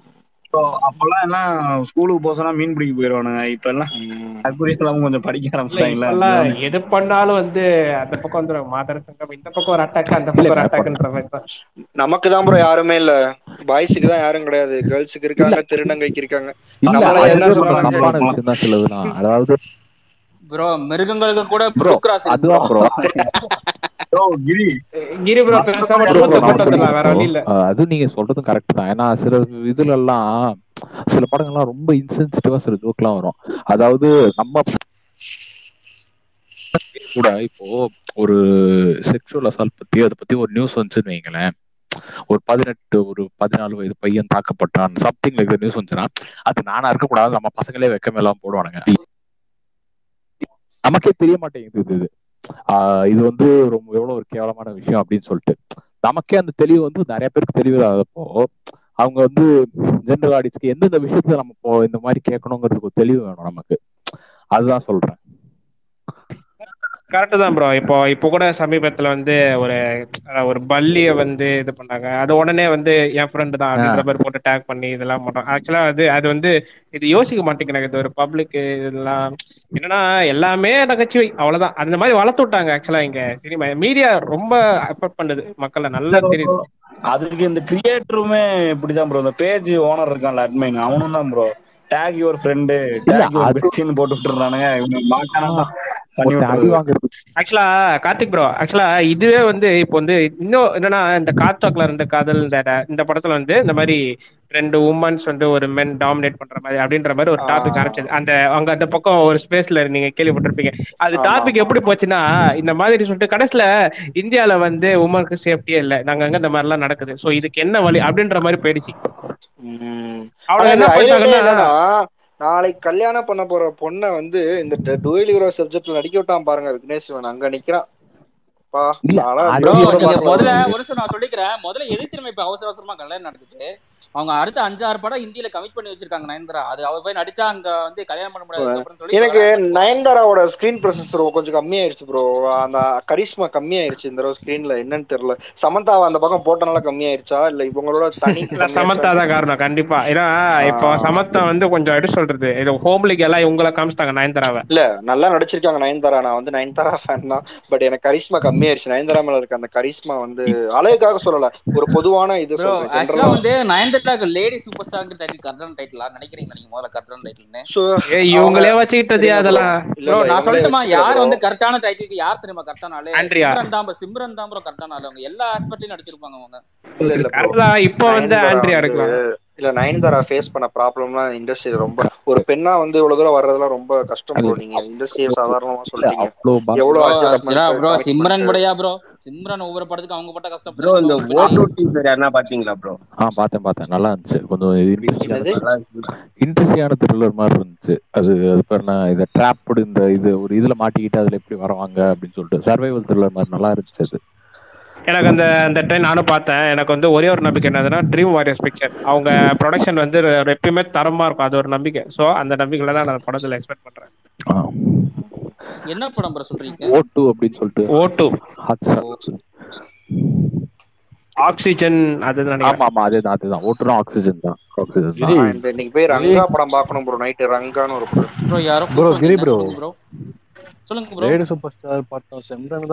அப்பெல்லாம் எல்லாம் ஸ்கூலுக்கு போசனா மீன் பிடிக்க போயிடுவானுங்க இப்ப எல்லாம் ம். அக்குரிய எல்லாம் கொஞ்சம் படிக்க இல்ல ஆரம்பிச்சிட்டாங்களா இப்பெல்லாம் எது பண்ணாலும் வந்து அந்த பக்கம் வந்துடும் மாதர சங்கம் இந்த பக்கம் ஒரு அட்டாக் அந்த பக்கம் ஒரு இல்லைங்க இப்ப அட்டாக்ன்ற மாதிரி தான் நமக்கு தான் ப்ரோ யாருமே இல்ல பாய்ஸுக்கு தான் யாரும் கிடையாது கேர்ள்ஸுக்கு இல்ல இருக்காங்க திருநங்கைக்கு இருக்காங்க இல்ல நம்மள அது என்ன ஒரு சொன்னாலும் தப்பான கேட்க விஷயம் தான் சிலதுலாம் அதாவது ப்ரோ மிருகங்களுக்கு கூட ப்ரோ லுக் கிராஸ் இருக்கு ப்ரோ அதுதான் bro Giri Giri bro must பேசாம பாய் ப்ரோ ட்ரூத்தை ப்ரோ நான் போட்டு ஒன்று வந்துடலாம் வேற ப்ரோ வழி இல்ல அது நீங்க சொல்றதும் கரெக்ட் தான் ஏன்னா சில இதுல எல்லாம் சில படங்கள்லாம் ரொம்ப இன்சென்சிட்டிவா சில ஜோக்லாம் வரும் அதாவது நம்ம கூட இப்போ ஒரு செக்ஷுவல் அசால்ட் பத்தி அதை பத்தி ஒரு நியூஸ் வந்துச்சுன்னு வைங்களேன் ஒரு பதினெட்டு ஒரு பதினாலு வயது பையன் தாக்கப்பட்டான் சம்திங் லைக் நியூஸ் வந்துச்சுன்னா அது நானா இருக்கக்கூடாது நம்ம பசங்களே வெக்கம் எல்லாம் போடுவானுங்க நமக்கே தெரிய மாட்டேங்குது இது இது ஆஹ் இது வந்து ரொம்ப எவ்வளவு ஒரு கேவலமான விஷயம் அப்படின்னு சொல்லிட்டு நமக்கே அந்த தெளிவு வந்து நிறைய பேருக்கு தெளிவு இல்லாதப்போ அவங்க வந்து ஜென்ரல் ஆடியன்ஸ்க்கு எந்தெந்த விஷயத்துல நம்ம இப்போ இந்த மாதிரி கேட்கணுங்கிறதுக்கு ஒரு தெளிவு வேணும் நமக்கு அதுதான் சொல்றேன் கரெக்ட் தான் ப்ரோ இப்போ இப்போ கூட சமீபத்துல வந்து ஒரு அஹ், ஒரு பல்லிய வந்து இது பண்ணாங்க அது உடனே வந்து என் ஃப்ரெண்டு தான் அப்படின்ற மாதிரி போட்டு டேக் பண்ணி இதெல்லாம் பண்றோம் ஆக்சுவலா அது அது வந்து இது யோசிக்க மாட்டேங்கிறாங்க இது ஒரு பப்ளிக் இதெல்லாம் என்னன்னா எல்லாமே நகைச்சுவை அவ்வளவுதான் அந்த மாதிரி வளர்த்து விட்டாங்க ஆக்சுவலா இங்க சினிமா மீடியா ரொம்ப அஃபெக்ட் பண்ணுது மக்களை நல்லா தெரியுது அதுக்கு இந்த கிரியேட்டருமே இப்படிதான் ப்ரோ இந்த பேஜ் ஓனர் இருக்கான்ல அட்மைன் அவனும் தான் bro take your friend take your அது- பெஸ்டின்னு போட்டு விட்டுறானுங்க இவங்க மாட்டானா பண்ணி ஒருத்தன் அடி விட்டுறது வாங்குறது ஆக்சுவலா கார்த்திக் ப்ரோ ஆக்சுவலா இதுவே வந்து இப்போ வந்து இன்னும் என்னன்னா இந்த காத்தாக்ல ரெண்டு காதல் இந்த இந்த படத்துல வந்து இந்த மாதிரி ரெண்டு உமன்ஸ் வந்து ஒரு மென் டாமினேட் பண்ற மாதிரி அப்படின்ற மாதிரி ஒரு டாபிக் ஆரம்பிச்சது அந்த அங்க அந்த பக்கம் ஒரு ஸ்பேஸ்ல நீங்க கேள்விப்பட்டிருப்பீங்க அது ஆமா, டாபிக் ஆமா. எப்படி போச்சுன்னா இந்த மாதிரி சொல்லிட்டு கடைசியில இந்தியால வந்து உமனுக்கு சேஃப்டியே இல்லை நாங்க அங்க இந்த மாதிரி எல்லாம் நடக்குது சோ இதுக்கு என்ன வழி அப்படின்ற மாதிரி போயிடுச்சு ம். அவங்க ஆனா என்ன இதுல highlight பண்ணிட்டாங்கன்னா என்னன்னா நாளைக்கு கல்யாணம் பண்ண போற பொண்ணை வந்து இந்த டுவெல் ஹீரோ சப்ஜெக்ட்ல நடிக்க விட்டான் பாருங்க விக்னேஷ் சிவன் அங்க நிக்கிறான் பா இல்ல நான்லாம் அது ப்ரோ டுவெல் ஹீரோ நீங்க பார்க்கலாம் முதல்ல bro. ஒரு நிமிஷம் நான் சொல்லிக்கிறேன் முதல்ல எது திரும்ப இப்ப அவசர அவசரமா கல்யாணம் நடக்குது அவங்க அடுத்த அஞ்சு ஆறு படம் இந்தியில கமிட் பண்ணி வச்சிருக்காங்க நயன்தாரா அது அவ போய் நடிச்சா அங்க வந்து கல்யாணம் பண்ண முடியாது அப்படின்னு சொல்லி எனக்கு கல்யாணம் பண்ணி போறாங்க நயன்தாராவோட ஸ்கிரீன் ப்ரொசஸர் கொஞ்சம் கம்மியாயிருச்சு ப்ரோ அந்த கரிஷ்மா கம்மியாயிருச்சு இந்த தடவை ஸ்கிரீன்ல என்னன்னு தெரியல சமந்தாவை அந்த பக்கம் போட்டனால கம்மியாயிருச்சா இல்ல இவங்களோட தனிக்கு இல்ல கம்மியாயிருச்சா சமந்தா தான் காரணம் கண்டிப்பா ஏன்னா இப்போ ஆஹ் சமந்தா வந்து கொஞ்சம் எப்படி சொல்றது இது ஹோம்லிக்கு எல்லாம் இவங்கள காமிச்சிட்டாங்க நயன்தாராவை இல்ல நல்லா நடிச்சிருக்காங்க நயன்தாரா நான் வந்து நயன்தாரா ஃபேன் தான் பட் எனக்கு கரிஷ்மா கம்மியாயிருச்சு நயன்தாரா மேல இருக்க அந்த கரிஷ்மா வந்து அழகுக்காக சொல்லல ஒரு பொதுவான இது ப்ரோ சொல்றேன் ஆக்சுவலா ஜென்ரலா வந்து நயன்தாராக்கு லேடி சூப்பர் ஸ்டார் டைட்டில் கர்டன் டைட்டிலா நினைக்கிறீங்க நீங்க முதல்ல கர்டன் டைட்டில்னு சோ ஏ அவங்க இவங்களே வச்சுக்கிட்டது இல்லைங்க ப்ரோ அதெல்லாம் இல்ல ப்ரோ இல்ல நான் இவங்களே சொல்லட்டுமா வச்சுக்கல யார் ப்ரோ வந்து கரெக்டான டைட்டிலுக்கு யார் தெரியுமா கரெக்டான ஆளு ஆண்ட்ரியா சிம்ரன் தான் bro. சிம்ரன் தான் ப்ரோ கரெக்டான ஆளு அவங்க எல்லா ஆஸ்பெக்ட்லயும் நடிச்சிருப்பாங்க அவங்க இல்ல இல்ல ப்ரோ கரெக்ட் தான் இப்போ வந்து நயன்தாரா ஆண்ட்ரியா வந்து எடுக்கலாம் இல்ல நயன்தாரா ஃபேஸ் பண்ண ப்ராப்ளம்லாம் இண்டஸ்ட்ரியில ரொம்ப ஒரு பெண்ணா வந்து இவ்வளவு தூரம் வர்றதெல்லாம் ரொம்ப கஷ்டம் அது ப்ரோ நீங்க இண்டஸ்ட்ரியை சாதாரணமா இல்ல சொல்றீங்க அவ்வளவு ப- எவ்வளவு ப்ரோ ஆக்சுவலா அட்ஜஸ்ட்மெண்ட் ப்ரோ சிம்ரன் கமிட்மெண்ட் படையா ப்ரோ சிம்ரன் ஒவ்வொரு படத்துக்கு அவங்க பட்ட கஷ்டம் ப்ரோ இந்த இப்ப நம்ம ஓட்டோ டீசர் யாருன்னா பாத்தீங்களா ப்ரோ ஆ பார்த்தேன் பார்த்தேன் நல்லா இருந்துச்சு கொஞ்சம் இன்ட்ரெஸ்டிங்கான என்னது நல்லா இருக்கு இன்ட்ரெஸ்டிங்கான த்ரில்லர் மாதிரி இருந்துச்சு அது அது பேர் என்ன இந்த ட்ராப்டு இந்த இது ஒரு இதுல மாட்டிக்கிட்டு அதுல எப்படி வருவாங்க அப்படின்னு சொல்லிட்டு சர்வைவல் த்ரில்லர் மாதிரி நல்லா இருந்துச்சு அது எனக்கு அந்த அந்த ட்ரெயின் நானும் பார்த்தேன் எனக்கு வந்து ஒரே ஒரு நம்பிக்கை என்னதுன்னா ட்ரீம் வாரியர்ஸ் பிக்சர் அவங்க ப்ரொடக்ஷன் வந்து எப்பயுமே தரமா இருக்கும் அது ஒரு நம்பிக்கை ஸோ அந்த நம்பிக்கையில தான் நான் படத்துல எக்ஸ்பெக்ட் பண்றேன் ஆ. என்ன படம் ப்ரோ சொல்றீங்க ஓ டூ அப்படின்னு சொல்லிட்டு ஓட்டு ஹாட் ஓ ஸ்டார் ஆக்சிஜன் அது நினைக்கிறேன் ஆமா ஆமா அதேதான் அதேதான் ஓட்டுனா ஆக்சிஜன் தான் ஆக்சிஜன் கிரி தான் நான் இந்த இன்னைக்கு போய் கிரி ரங்கா படம் பார்க்கணும் ப்ரோ நைட்டு ரங்கான்னு ஒரு படம் ப்ரோ யாரோ ப்ரோ கூப்பிட்டு கிரி வந்தீங்க ப்ரோ சொல்லுங்க ப்ரோ சொல்லுங்க ப்ரோ லேடி சூப்பர் ஸ்டார் பட்டம் செம்ரன்